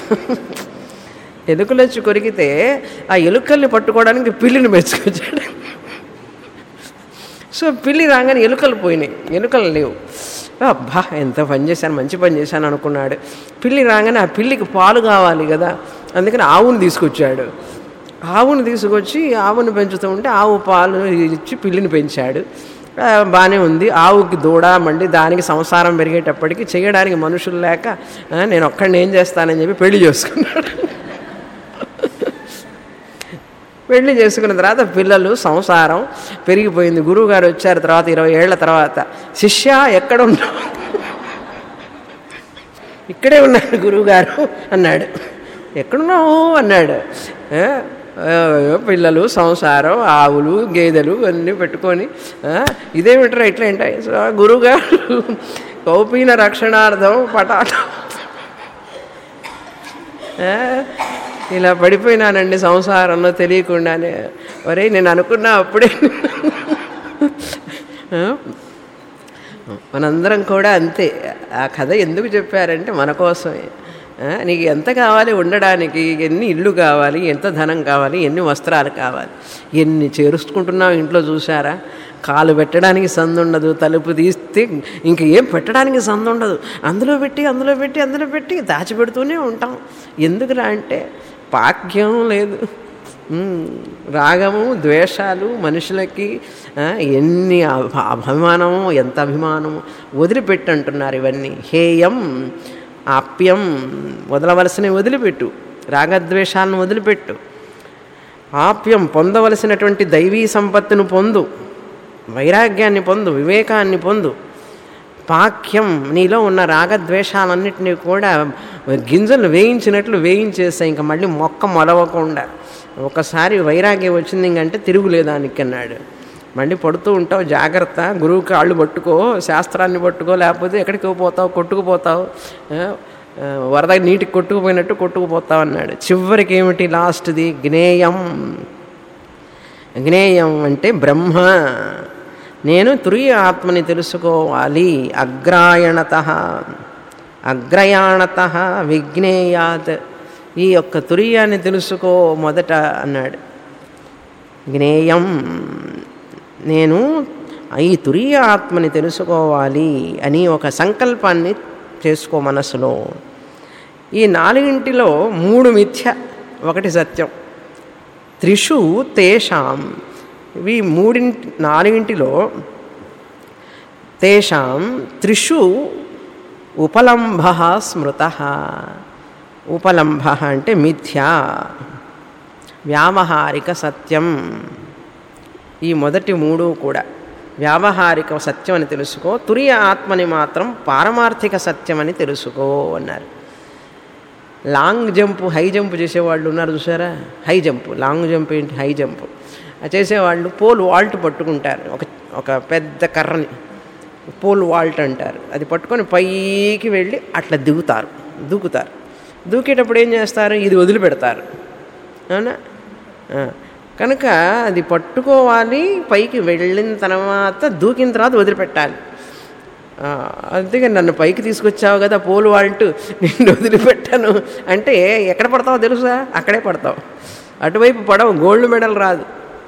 A: ఎలుకలు వచ్చి కొరికితే ఆ ఎలుకల్ని పట్టుకోవడానికి పిల్లిని మెచ్చుకొచ్చాడు సో పిల్లి రాగానే ఎలుకలు పోయినాయి ఎలుకలు లేవు అబ్బా ఎంత పని చేశాను మంచి పని చేశాను అనుకున్నాడు పిల్లి రాగానే ఆ పిల్లికి పాలు కావాలి కదా అందుకని ఆవుని తీసుకొచ్చాడు ఆవుని తీసుకొచ్చి ఆవుని పెంచుతూ ఉంటే ఆవు పాలు ఇచ్చి పిల్లిని పెంచాడు ఆ, బాగానే ఉంది ఆవుకి దూడ మళ్ళీ దానికి సంసారం పెరిగేటప్పటికి చేయడానికి మనుషులు లేక ఆ, నేను ఒక్కడిని ఏం చేస్తానని చెప్పి పెళ్లి చేసుకున్నాడు పెళ్లి చేసుకున్న తర్వాత పిల్లలు సంసారం పెరిగిపోయింది గురువుగారు వచ్చారు తర్వాత ఇరవై ఏళ్ల తర్వాత శిష్య ఎక్కడ ఉన్నావు ఇక్కడే ఉన్నాడు గురువుగారు అన్నాడు ఎక్కడున్నావు అన్నాడు "ఏ, ఆ, పిల్లలు సంసారం ఆవులు గేదెలు అన్నీ పెట్టుకొని ఆ, ఇదేమిట్రా ఇట్లా ఏంటాయి గురువుగారు కౌపీన రక్షణార్థం పటాట ఆ, ఇలా పడిపోయినానండి సంసారంలో తెలియకుండానే ఒరే నేను అనుకున్నా అప్పుడే ఆ, మనందరం కూడా అంతే ఆ కథ ఎందుకు చెప్పారంటే మన కోసమే ఆ, నీకు ఎంత కావాలి ఉండడానికి ఎన్ని ఇల్లు కావాలి ఎంత ధనం కావాలి ఎన్ని వస్త్రాలు కావాలి ఎన్ని చేరుచుకుంటున్నావు ఇంట్లో చూసారా కాలు పెట్టడానికి సందు ఉండదు తలుపు తీస్తే ఇంక ఏం పెట్టడానికి సందు ఉండదు అందులో పెట్టి అందులో పెట్టి అందులో పెట్టి దాచిపెడుతూనే ఉంటాం ఎందుకురా అంటే పాక్యం లేదు ఉమ్, రాగము ద్వేషాలు మనుషులకి ఆ, ఎన్ని అభ- అభిమానము ఎంత అభిమానము వదిలిపెట్టు అంటున్నారు ఇవన్నీ హేయం ఆప్యం వదలవలసినవి వదిలిపెట్టు రాగద్వేషాలను వదిలిపెట్టు ఆప్యం పొందవలసినటువంటి దైవీ సంపత్తును పొందు వైరాగ్యాన్ని పొందు వివేకాన్ని పొందు పాక్యం నీలో ఉన్న రాగద్వేషాలన్నింటినీ కూడా గింజలు వేయించినట్లు వేయించేస్తాయి ఇంకా మళ్ళీ మొక్క మొలవకుండా ఒకసారి వైరాగ్యం వచ్చింది ఇంకంటే తిరుగులేదానికి అన్నాడు మళ్ళీ పడుతూ ఉంటావు జాగ్రత్త గురువు కాళ్ళు పట్టుకో శాస్త్రాన్ని పట్టుకో లేకపోతే ఎక్కడికి పోతావు కొట్టుకుపోతావు ఆ, ఆ, వరద నీటికి కొట్టుకుపోయినట్టు కొట్టుకుపోతావు అన్నాడు చివరికి ఏమిటి లాస్ట్ది జ్ఞేయం జ్ఞేయం అంటే బ్రహ్మ నేను తురియ ఆత్మని తెలుసుకోవాలి అగ్రాయణత అగ్రయాణత విజ్ఞేయాత్ ఈ యొక్క తురియాన్ని తెలుసుకో మొదట అన్నాడు జ్ఞేయం నేను ఈ తురియ ఆత్మని తెలుసుకోవాలి అని ఒక సంకల్పాన్ని చేసుకో మనసులో ఈ నాలుగింటిలో మూడు మిథ్య ఒకటి సత్యం త్రిషు తేషాం ఇవి మూడింటి నాలుగింటిలో తేషాం త్రిషు ఉపలంభ స్మృత ఉపలంభ అంటే మిథ్యా వ్యావహారిక సత్యం ఈ మొదటి మూడు కూడా వ్యావహారిక సత్యం అని తెలుసుకో తురియ ఆత్మని మాత్రం పారమార్థిక సత్యం అని తెలుసుకో అన్నారు లాంగ్ జంప్ హై జంప్ చేసేవాళ్ళు ఉన్నారు చూసారా హై జంప్ లాంగ్ జంప్ ఏంటి హై జంప్ ఆ చేసేవాళ్ళు పోల్ వాల్ట్ పట్టుకుంటారు ఒక ఒక పెద్ద కర్రని పోల్ వాల్ట్ అంటారు అది పట్టుకొని పైకి వెళ్ళి అట్లా దిగుతారు దూకుతారు దూకేటప్పుడు ఏం చేస్తారు ఇది వదిలిపెడతారు అవునా ఆ, కనుక అది పట్టుకోవాలి పైకి వెళ్ళిన తర్వాత దూకిన తర్వాత వదిలిపెట్టాలి ఆ, అందుకే నన్ను పైకి తీసుకొచ్చావు కదా పోలు వాల్ట్ నిన్ను వదిలిపెట్టాను అంటే ఎక్కడ పడతావో తెలుసా అక్కడే పడతావు అటువైపు పడవు గోల్డ్ మెడల్ రాదు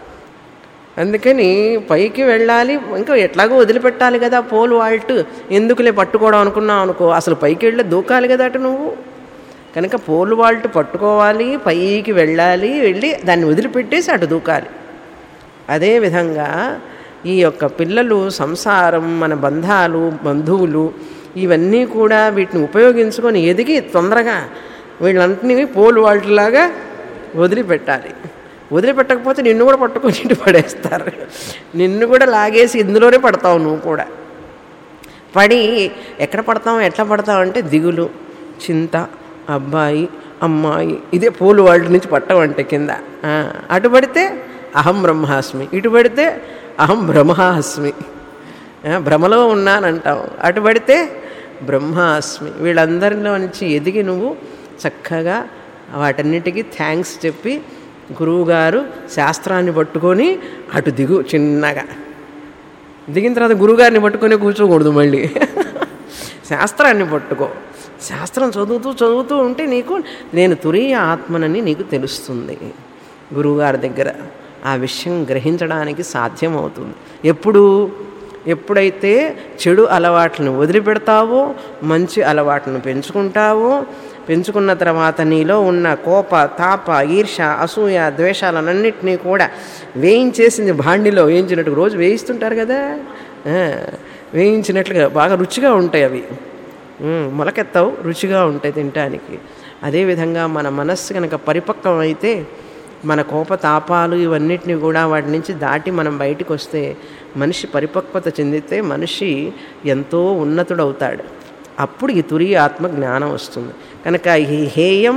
A: అందుకని పైకి వెళ్ళాలి ఇంకా ఎట్లాగో వదిలిపెట్టాలి కదా పోల్ వాల్ట్ ఎందుకులే పట్టుకోవడం అనుకున్నావు అనుకో అసలు పైకి వెళ్ళి దూకాలి కదా అటు నువ్వు కనుక పోల్ వాల్ట్ పట్టుకోవాలి పైకి వెళ్ళాలి వెళ్ళి దాన్ని వదిలిపెట్టేసి అటు దూకాలి అదేవిధంగా ఈ యొక్క పిల్లలు సంసారం మన బంధాలు బంధువులు ఇవన్నీ కూడా వీటిని ఉపయోగించుకొని ఎదిగి తొందరగా వీళ్ళంటిని పోలు వాళ్ళలాగా వదిలిపెట్టాలి వదిలిపెట్టకపోతే నిన్ను కూడా పట్టుకొని ఇటు పడేస్తారు నిన్ను కూడా లాగేసి ఇందులోనే పడతావు నువ్వు కూడా పడి ఎక్కడ పడతాం ఎట్లా పడతాం అంటే దిగులు చింత అబ్బాయి అమ్మాయి ఇదే పోలు వాళ్ళ నుంచి పట్టమంటే కింద ఆ, అటు పడితే అహం బ్రహ్మాస్మి ఇటు పడితే అహం బ్రహ్మాస్మి ఆ, భ్రమలో ఉన్నానంటాం అటు పడితే బ్రహ్మాస్మి వీళ్ళందరిలో నుంచి ఎదిగి నువ్వు చక్కగా వాటన్నిటికీ థ్యాంక్స్ చెప్పి గురువుగారు శాస్త్రాన్ని పట్టుకొని అటు దిగు చిన్నగా దిగిన తర్వాత గురువుగారిని పట్టుకొని కూర్చోకూడదు మళ్ళీ శాస్త్రాన్ని పట్టుకో శాస్త్రం చదువుతూ చదువుతూ ఉంటే నీకు నేను తురీయ ఆత్మనని నీకు తెలుస్తుంది గురువుగారి దగ్గర ఆ విషయం గ్రహించడానికి సాధ్యమవుతుంది ఎప్పుడు ఎప్పుడైతే చెడు అలవాట్లను వదిలిపెడతావో మంచి అలవాట్లను పెంచుకుంటావో పెంచుకున్న తర్వాత నీలో ఉన్న కోప తాప ఈర్ష అసూయ ద్వేషాలన్నింటినీ కూడా వేయించేసింది భాండిలో వేయించినట్టు రోజు వేయిస్తుంటారు కదా ఆ, వేయించినట్లుగా బాగా రుచిగా ఉంటాయి అవి ఉమ్, మొలకెత్తావు రుచిగా ఉంటాయి తినటానికి అదేవిధంగా మన మనస్సు కనుక పరిపక్వం అయితే మన కోపతాపాలు ఇవన్నిటిని కూడా వాటి నుంచి దాటి మనం బయటికి వస్తే మనిషి పరిపక్వత చెందితే మనిషి ఎంతో ఉన్నతుడవుతాడు అప్పుడు ఈ తురి ఆత్మ జ్ఞానం వస్తుంది కనుక ఈ హేయం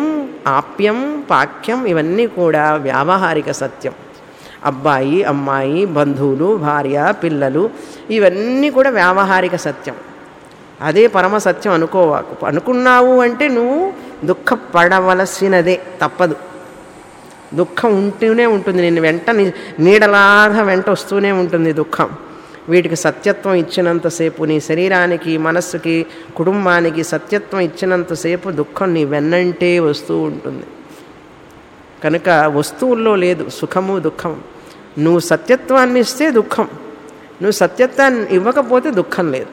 A: ఆప్యం పాక్యం ఇవన్నీ కూడా వ్యావహారిక సత్యం అబ్బాయి అమ్మాయి బంధువులు భార్య పిల్లలు ఇవన్నీ కూడా వ్యావహారిక సత్యం అదే పరమ సత్యం అనుకోవాకు అనుకున్నావు అంటే నువ్వు దుఃఖపడవలసినదే తప్పదు దుఃఖం ఉంటూనే ఉంటుంది నేను వెంట నీ- నీడలాగా వెంట వస్తూనే ఉంటుంది దుఃఖం వీటికి సత్యత్వం ఇచ్చినంతసేపు నీ శరీరానికి మనస్సుకి కుటుంబానికి సత్యత్వం ఇచ్చినంతసేపు దుఃఖం నీ వెన్నంటే వస్తూ ఉంటుంది కనుక వస్తువుల్లో లేదు సుఖము దుఃఖం నువ్వు సత్యత్వాన్ని ఇస్తే దుఃఖం నువ్వు సత్యత్వాన్ని ఇవ్వకపోతే దుఃఖం లేదు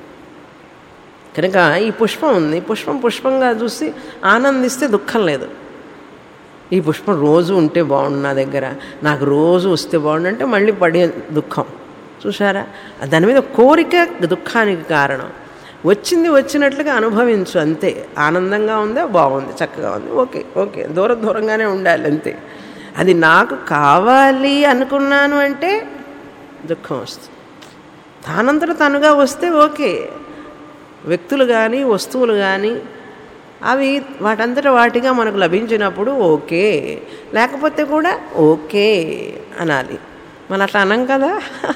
A: కనుక ఈ పుష్పం ఉంది పుష్పం పుష్పంగా చూసి ఆనందిస్తే దుఃఖం లేదు ఈ పుష్పం రోజు ఉంటే బాగుండు నా దగ్గర నాకు రోజు వస్తే బాగుండు అంటే మళ్ళీ పడే దుఃఖం చూసారా దాని మీద కోరిక దుఃఖానికి కారణం వచ్చింది వచ్చినట్లుగా అనుభవించు అంతే ఆనందంగా ఉందా బాగుంది చక్కగా ఉంది ఓకే ఓకే దూరం దూరంగానే ఉండాలి అంతే అది నాకు కావాలి అనుకున్నాను అంటే దుఃఖం వస్తుంది తానంతట తనుగా వస్తే ఓకే వ్యక్తులు కానీ వస్తువులు కానీ అవి వాటంతట వాటిగా మనకు లభించినప్పుడు ఓకే లేకపోతే కూడా ఓకే అనాలి మన అట్లా అనం కదా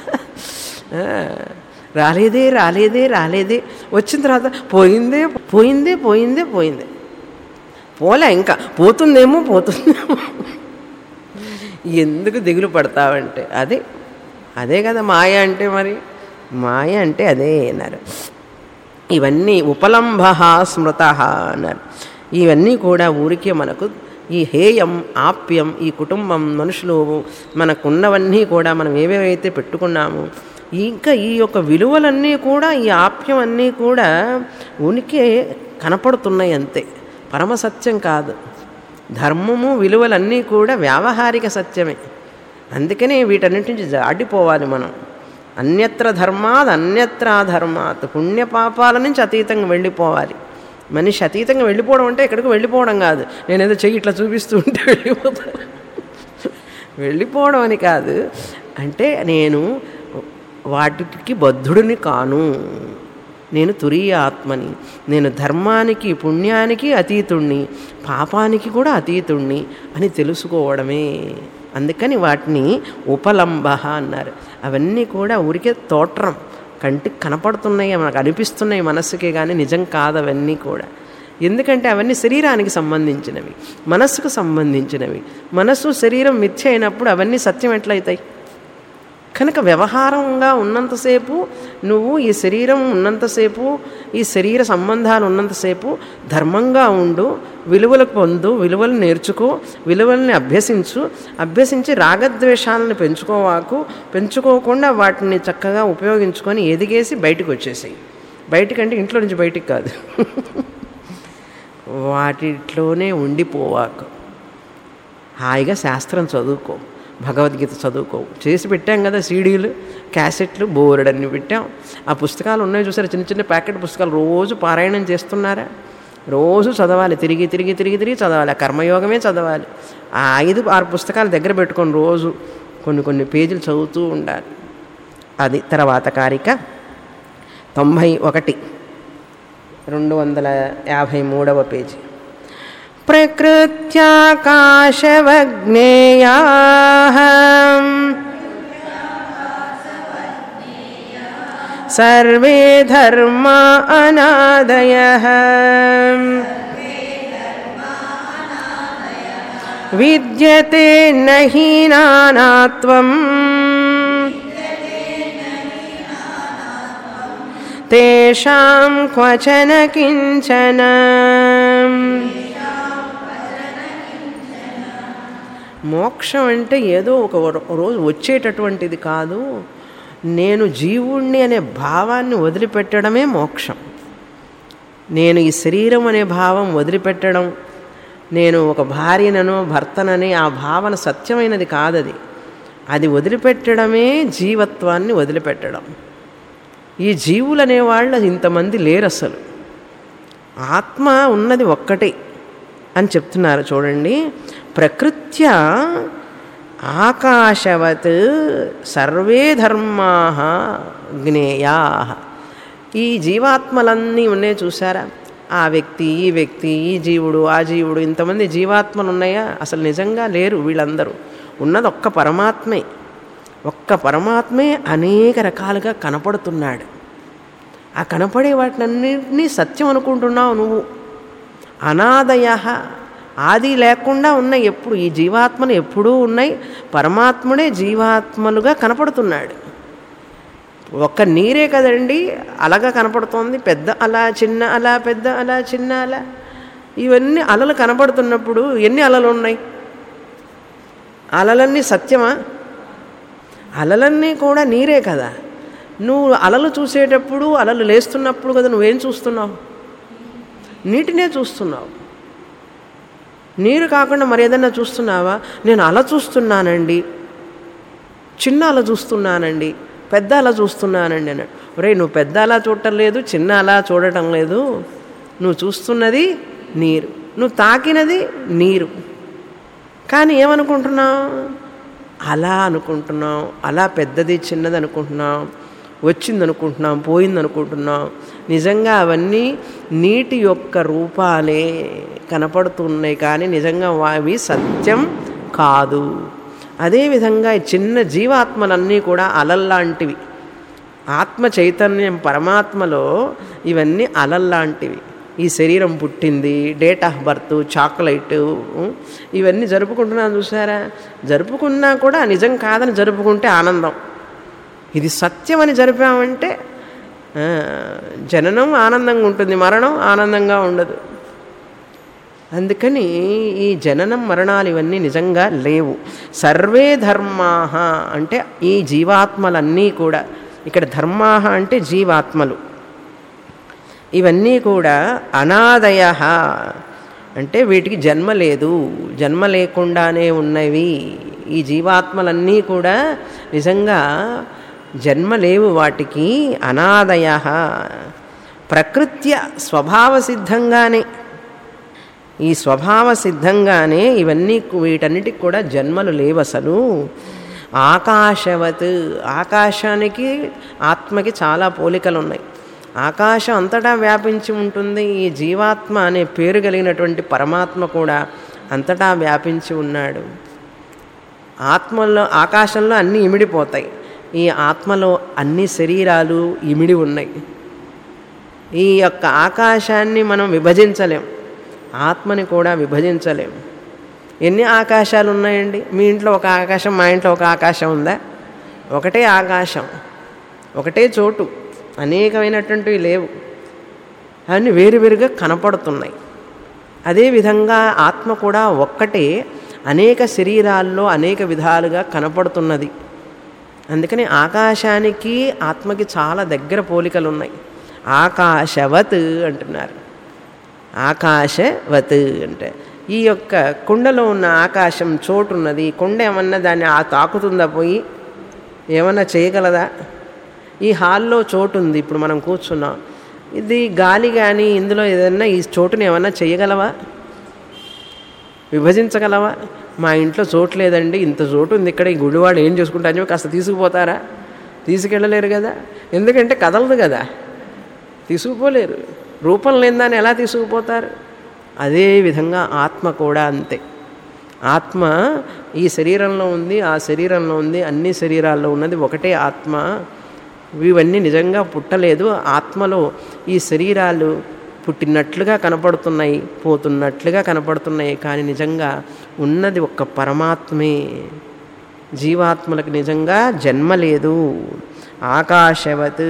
A: ఆ, రాలేదే రాలేదే రాలేదే వచ్చిన తర్వాత పోయిందే పోయిందే పోయిందే పోయిందే పోలే ఇంకా పోతుందేమో పోతుందేమో ఎందుకు దిగులు పడతావంటే అదే అదే కదా మాయ అంటే మరి మాయ అంటే అదే అన్నారు ఇవన్నీ ఉపలంభ స్మృత అన్నారు ఇవన్నీ కూడా ఊరికే మనకు ఈ హేయం ఆప్యం ఈ కుటుంబం మనుషులు మనకున్నవన్నీ కూడా మనం ఏవేవైతే పెట్టుకున్నామో ఇంకా ఈ యొక్క విలువలన్నీ కూడా ఈ ఆప్యం అన్నీ కూడా ఉనికి కనపడుతున్నాయి అంతే పరమ సత్యం కాదు ధర్మము విలువలన్నీ కూడా వ్యావహారిక సత్యమే అందుకనే వీటన్నిటి నుంచి దాటిపోవాలి మనం అన్యత్ర ధర్మాత్ అన్యత్ర ధర్మాత్ పుణ్యపాపాల నుంచి అతీతంగా వెళ్ళిపోవాలి మనిషి అతీతంగా వెళ్ళిపోవడం అంటే ఎక్కడికి వెళ్ళిపోవడం కాదు నేనేదో చెయ్యి ఇట్లా చూపిస్తూ ఉంటే వెళ్ళిపోతాను వెళ్ళిపోవడం అని కాదు అంటే నేను వాటికి బద్ధుడిని కాను నేను తురీయ ఆత్మని నేను ధర్మానికి పుణ్యానికి అతీతుణ్ణి పాపానికి కూడా అతీతుణ్ణి అని తెలుసుకోవడమే అందుకని వాటిని ఉపలంబ అన్నారు అవన్నీ కూడా ఊరికే తోట్రం కంటికి కనపడుతున్నాయి మనకు అనిపిస్తున్నాయి మనస్సుకే కానీ నిజం కాదు అవన్నీ కూడా ఎందుకంటే అవన్నీ శరీరానికి సంబంధించినవి మనస్సుకు సంబంధించినవి మనస్సు శరీరం మిథ్య అయినప్పుడు అవన్నీ సత్యం ఎట్లయితాయి కనుక వ్యవహారంగా ఉన్నంతసేపు నువ్వు ఈ శరీరం ఉన్నంతసేపు ఈ శరీర సంబంధాలు ఉన్నంతసేపు ధర్మంగా ఉండు విలువలు పొందు విలువలు నేర్చుకో విలువల్ని అభ్యసించు అభ్యసించి రాగద్వేషాలను పెంచుకోవాకు పెంచుకోకుండా వాటిని చక్కగా ఉపయోగించుకొని ఎదిగేసి బయటకు వచ్చేసాయి బయటికంటే ఇంట్లో నుంచి బయటికి కాదు వాటిలోనే ఉండిపోవాకు హాయిగా శాస్త్రం చదువుకో భగవద్గీత చదువుకో చేసి పెట్టాం కదా సీడీలు క్యాసెట్లు బోర్డన్ని పెట్టాం ఆ పుస్తకాలు ఉన్నాయి చూసారా చిన్న చిన్న ప్యాకెట్ పుస్తకాలు రోజు పారాయణం చేస్తున్నారా రోజు చదవాలి తిరిగి తిరిగి తిరిగి తిరిగి చదవాలి ఆ కర్మయోగమే చదవాలి ఆ ఐదు ఆరు పుస్తకాలు దగ్గర పెట్టుకొని రోజు కొన్ని కొన్ని పేజీలు చదువుతూ ఉండాలి అది తర్వాత కారిక తొంభై ఒకటి రెండు వందల యాభై మూడవ పేజీ ప్రకృత్యాకాశవజ్ఞేయా సర్వే ధర్మా అనాదయ విద్యతే నహి నానాత్వం తేషాం క్వచన కించన మోక్షం అంటే ఏదో ఒక రోజు వచ్చేటటువంటిది కాదు నేను జీవుణ్ణి అనే భావాన్ని వదిలిపెట్టడమే మోక్షం నేను ఈ శరీరం అనే భావం వదిలిపెట్టడం నేను ఒక భార్యననో భర్తననే ఆ భావన సత్యమైనది కాదది అది వదిలిపెట్టడమే జీవత్వాన్ని వదిలిపెట్టడం ఈ జీవులు అనేవాళ్ళు ఇంతమంది లేరు అసలు ఆత్మ ఉన్నది ఒక్కటే అని చెప్తున్నారు చూడండి ప్రకృత్య ఆకాశవత్ సర్వే ధర్మా జ్ఞేయా ఈ జీవాత్మలన్నీ ఉన్నాయి చూసారా ఆ వ్యక్తి ఈ వ్యక్తి ఈ జీవుడు ఆ జీవుడు ఇంతమంది జీవాత్మలు ఉన్నాయా అసలు నిజంగా లేరు వీళ్ళందరూ ఉన్నది ఒక్క పరమాత్మే ఒక్క పరమాత్మే అనేక రకాలుగా కనపడుతున్నాడు ఆ కనపడే వాటినన్నింటినీ సత్యం అనుకుంటున్నావు నువ్వు అనాదయ ఆది లేకుండా ఉన్నాయి ఎప్పుడు ఈ జీవాత్మలు ఎప్పుడూ ఉన్నాయి పరమాత్ముడే జీవాత్మలుగా కనపడుతున్నాడు ఒక్క నీరే కదండి అలగా కనపడుతోంది పెద్ద అల చిన్న అల పెద్ద అల చిన్న అల ఇవన్నీ అలలు కనపడుతున్నప్పుడు ఎన్ని అలలు ఉన్నాయి అలలన్నీ సత్యమా అలలన్నీ కూడా నీరే కదా నువ్వు అలలు చూసేటప్పుడు అలలు లేస్తున్నప్పుడు కదా నువ్వేం చూస్తున్నావు నీటినే చూస్తున్నావు నీరు కాకుండా మరి ఏదన్నా చూస్తున్నావా నేను అల చూస్తున్నానండి చిన్న అల చూస్తున్నానండి పెద్ద అలా చూస్తున్నానండి అన్నాడు ఒరే నువ్వు పెద్ద అలా చూడటం లేదు చిన్న అలా చూడటం లేదు నువ్వు చూస్తున్నది నీరు నువ్వు తాకినది నీరు కానీ ఏమనుకుంటున్నావు అలా అనుకుంటున్నాం అలా పెద్దది చిన్నది అనుకుంటున్నాం వచ్చింది అనుకుంటున్నాం పోయింది అనుకుంటున్నాం నిజంగా అవన్నీ నీటి యొక్క రూపాలే కనపడుతున్నాయి కానీ నిజంగా అవి సత్యం కాదు అదేవిధంగా ఈ చిన్న జీవాత్మలన్నీ కూడా అలల్లాంటివి ఆత్మ చైతన్యం పరమాత్మలో ఇవన్నీ అలల్లాంటివి ఈ శరీరం పుట్టింది డేట్ ఆఫ్ బర్త్ చాక్లెట్ ఇవన్నీ జరుపుకుంటున్నాను చూసారా జరుపుకున్నా కూడా నిజం కాదని జరుపుకుంటే ఆనందం ఇది సత్యం అని జరిపామంటే జననం ఆనందంగా ఉంటుంది మరణం ఆనందంగా ఉండదు అందుకని ఈ జననం మరణాలు ఇవన్నీ నిజంగా లేవు సర్వే ధర్మాహ అంటే ఈ జీవాత్మలన్నీ కూడా ఇక్కడ ధర్మాహ అంటే జీవాత్మలు ఇవన్నీ కూడా అనాదయ అంటే వీటికి జన్మ లేదు జన్మ లేకుండానే ఉన్నవి ఈ జీవాత్మలన్నీ కూడా నిజంగా జన్మ లేవు వాటికి అనాదయ ప్రకృత్య స్వభావ సిద్ధంగానే ఈ స్వభావ సిద్ధంగానే ఇవన్నీ వీటన్నిటికి కూడా జన్మలు లేవు అసలు ఆకాశవత్ ఆకాశానికి ఆత్మకి చాలా పోలికలు ఉన్నాయి ఆకాశం అంతటా వ్యాపించి ఉంటుంది ఈ జీవాత్మ అనే పేరు కలిగినటువంటి పరమాత్మ కూడా అంతటా వ్యాపించి ఉన్నాడు ఆత్మలో ఆకాశంలో అన్నీ ఇమిడిపోతాయి ఈ ఆత్మలో అన్ని శరీరాలు ఇమిడి ఉన్నాయి ఈ యొక్క ఆకాశాన్ని మనం విభజించలేం ఆత్మని కూడా విభజించలేం ఎన్ని ఆకాశాలు ఉన్నాయండి మీ ఇంట్లో ఒక ఆకాశం మా ఇంట్లో ఒక ఆకాశం ఉందా ఒకటే ఆకాశం ఒకటే చోటు అనేకమైనటువంటివి లేవు అన్నీ వేరువేరుగా కనపడుతున్నాయి అదేవిధంగా ఆత్మ కూడా ఒక్కటే అనేక శరీరాల్లో అనేక విధాలుగా కనపడుతున్నది అందుకని ఆకాశానికి ఆత్మకి చాలా దగ్గర పోలికలు ఉన్నాయి ఆకాశవత్ అంటున్నారు ఆకాశవత్ అంటే ఈ యొక్క కుండలో ఉన్న ఆకాశం చోటు ఉన్నది కుండ ఏమన్నా దాన్ని ఆ తాకుతుందా పోయి ఏమన్నా చేయగలదా ఈ హాల్లో చోటు ఉంది ఇప్పుడు మనం కూర్చున్నాం ఇది గాలి కానీ ఇందులో ఏదన్నా ఈ చోటుని ఏమన్నా చేయగలవా విభజించగలవా మా ఇంట్లో చోటు లేదండి ఇంత చోటు ఉంది ఇక్కడ ఈ గుడివాడు ఏం చేసుకుంటా అని చెప్పి కాస్త తీసుకుపోతారా తీసుకెళ్ళలేరు కదా ఎందుకంటే కదలదు కదా తీసుకుపోలేరు రూపం లేని ఎలా తీసుకుపోతారు అదే విధంగా ఆత్మ కూడా అంతే ఆత్మ ఈ శరీరంలో ఉంది ఆ శరీరంలో ఉంది అన్ని శరీరాల్లో ఉన్నది ఒకటే ఆత్మ ఇవన్నీ నిజంగా పుట్టలేదు ఆత్మలో ఈ శరీరాలు పుట్టినట్లుగా కనపడుతున్నాయి పోతున్నట్లుగా కనపడుతున్నాయి కానీ నిజంగా ఉన్నది ఒక్క పరమాత్మే జీవాత్మలకు నిజంగా జన్మ లేదు ఆకాశవత్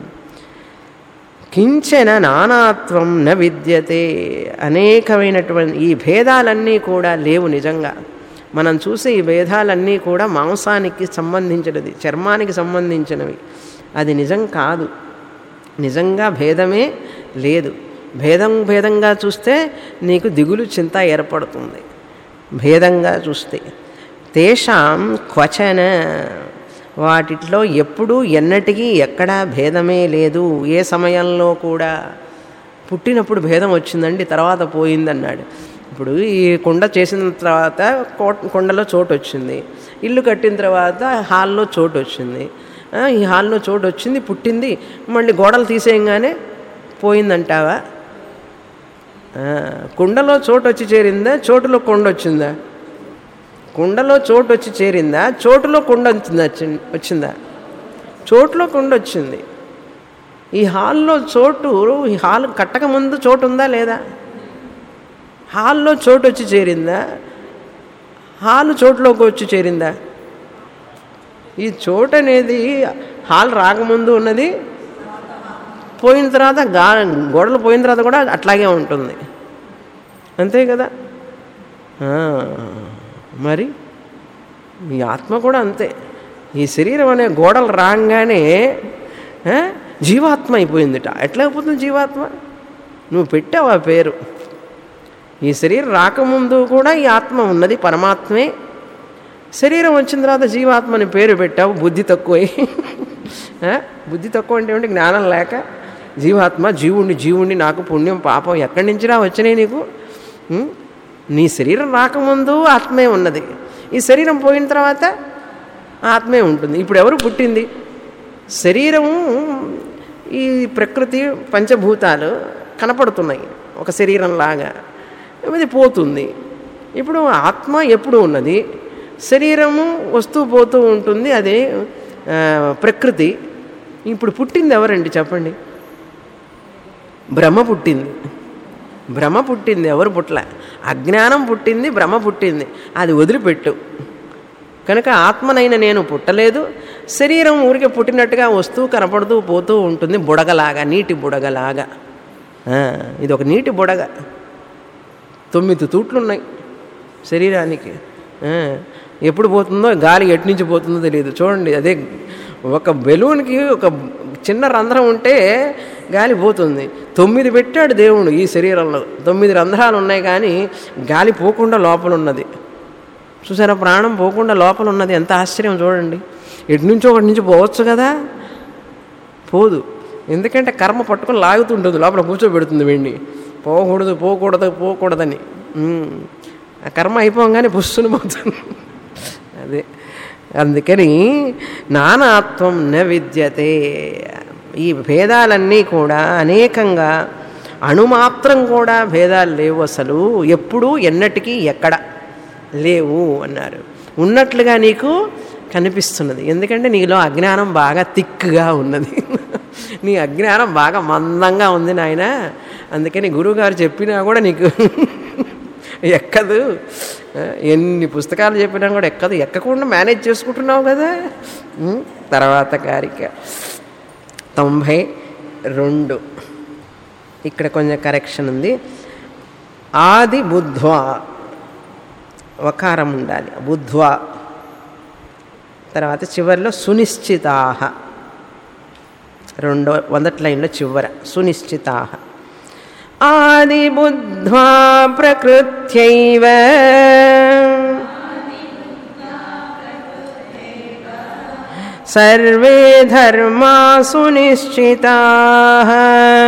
A: కించన నానాత్వం న విద్యతే అనేకమైనటువంటి ఈ భేదాలన్నీ కూడా లేవు నిజంగా మనం చూసే ఈ భేదాలన్నీ కూడా మాంసానికి సంబంధించినది చర్మానికి సంబంధించినవి అది నిజం కాదు నిజంగా భేదమే లేదు భేదం భేదంగా చూస్తే నీకు దిగులు చింత ఏర్పడుతుంది భేదంగా చూస్తే తేషాం క్వచన వాటిలో ఎప్పుడూ ఎన్నటికీ ఎక్కడా భేదమే లేదు ఏ సమయంలో కూడా పుట్టినప్పుడు భేదం వచ్చిందండి తర్వాత పోయిందన్నాడు ఇప్పుడు ఈ కుండ చేసిన తర్వాత కొండలో చోటు వచ్చింది ఇల్లు కట్టిన తర్వాత హాల్లో చోటు వచ్చింది ఈ హాల్లో చోటు వచ్చింది పుట్టింది మళ్ళీ గోడలు తీసేయంగానే పోయిందంటావా ఆ, కుండలో చోటు వచ్చి చేరిందా చోటులో కొండ వచ్చిందా కుండలో చోటు వచ్చి చేరిందా చోటులో కొండ వచ్చిందా వచ్చి- వచ్చిందా చోటులో కొండ వచ్చింది ఈ హాల్లో చోటు ఈ హాల్ కట్టక ముందు చోటు ఉందా లేదా హాల్లో చోటు వచ్చి చేరిందా హాల్ చోటులోకి వచ్చి చేరిందా ఈ చోటు అనేది హాల్ రాకముందు ఉన్నది పోయిన తర్వాత గా గోడలు పోయిన తర్వాత కూడా అట్లాగే ఉంటుంది అంతే కదా ఆ, మరి ఈ ఆత్మ కూడా అంతే ఈ శరీరం అనే గోడలు రాగానే ఆ, జీవాత్మ అయిపోయిందిట ఎట్లా అయిపోతుంది జీవాత్మ నువ్వు పెట్టావు ఆ పేరు ఈ శరీరం రాకముందు కూడా ఈ ఆత్మ ఉన్నది పరమాత్మే శరీరం వచ్చిన తర్వాత జీవాత్మ అని పేరు పెట్టావు బుద్ధి తక్కువై ఆ? బుద్ధి తక్కువ అంటే ఏమిటి జ్ఞానం లేక జీవాత్మ జీవుణ్ణి జీవుణ్ణి నాకు పుణ్యం పాపం ఎక్కడి నుంచిరా వచ్చినాయి నీకు ఉం? నీ శరీరం రాకముందు ఆత్మే ఉన్నది ఈ శరీరం పోయిన తర్వాత ఆత్మే ఉంటుంది ఇప్పుడు ఎవరు పుట్టింది శరీరము ఈ ప్రకృతి పంచభూతాలు కనపడుతున్నాయి ఒక శరీరంలాగా ఇది పోతుంది ఇప్పుడు ఆత్మ ఎప్పుడు ఉన్నది శరీరము వస్తూ పోతూ ఉంటుంది అదే ఆ, ప్రకృతి ఇప్పుడు పుట్టింది ఎవరండి చెప్పండి భ్రమ పుట్టింది భ్రమ పుట్టింది ఎవరు పుట్టలే అజ్ఞానం పుట్టింది భ్రమ పుట్టింది అది వదిలిపెట్టు కనుక ఆత్మనైన నేను పుట్టలేదు శరీరం ఊరికే పుట్టినట్టుగా వస్తూ కనపడుతూ పోతూ ఉంటుంది బుడగలాగా నీటి బుడగలాగా ఆ, ఇది ఒక నీటి బుడగ తొమ్మిది తూట్లు ఉన్నాయి శరీరానికి ఆ, ఎప్పుడు పోతుందో గాలి ఎటు నుంచి పోతుందో తెలియదు చూడండి అదే ఒక బెలూన్కి ఒక చిన్న రంధ్రం ఉంటే గాలి పోతుంది తొమ్మిది పెట్టాడు దేవుడు ఈ శరీరంలో తొమ్మిది రంధ్రాలు ఉన్నాయి కానీ గాలి పోకుండా లోపల ఉన్నది చూసారా ప్రాణం పోకుండా లోపల ఉన్నది ఎంత ఆశ్చర్యం చూడండి ఎటు నుంచో ఒకటి నుంచి పోవచ్చు కదా పోదు ఎందుకంటే కర్మ పట్టుకొని లాగుతుంటుంది లోపల కూర్చోబెడుతుంది వెండి పోకూడదు పోకూడదు పోకూడదని ఉమ్. ఆ కర్మ అయిపోగానే పుస్సును పోతుంది అదే అందుకని నానాత్వం న విద్యతే ఈ భేదాలన్నీ కూడా అనేకంగా అణుమాత్రం కూడా భేదాలు లేవు అసలు ఎప్పుడు ఎన్నటికీ ఎక్కడ లేవు అన్నారు ఉన్నట్లుగా నీకు కనిపిస్తున్నది ఎందుకంటే నీలో అజ్ఞానం బాగా తిక్కుగా ఉన్నది నీ అజ్ఞానం బాగా మందంగా ఉంది నాయన అందుకని గురువుగారు చెప్పినా కూడా నీకు ఎక్కదు ఆ, ఎన్ని పుస్తకాలు చెప్పినా కూడా ఎక్కదు ఎక్కకుండా మేనేజ్ చేసుకుంటున్నావు కదా ఉం? తర్వాత కారిక తొంభై రెండు ఇక్కడ కొంచెం కరెక్షన్ ఉంది ఆది బుద్ధ్వా వకారం ఉండాలి బుద్ధ్వా తర్వాత చివరిలో సునిశ్చితాహ రెండో వందటి లైన్లో చివర సునిశ్చితాహ ఆది బుద్ధ్వా ప్రకృత్యైవ సర్వే ధర్మా సునిశ్చితాః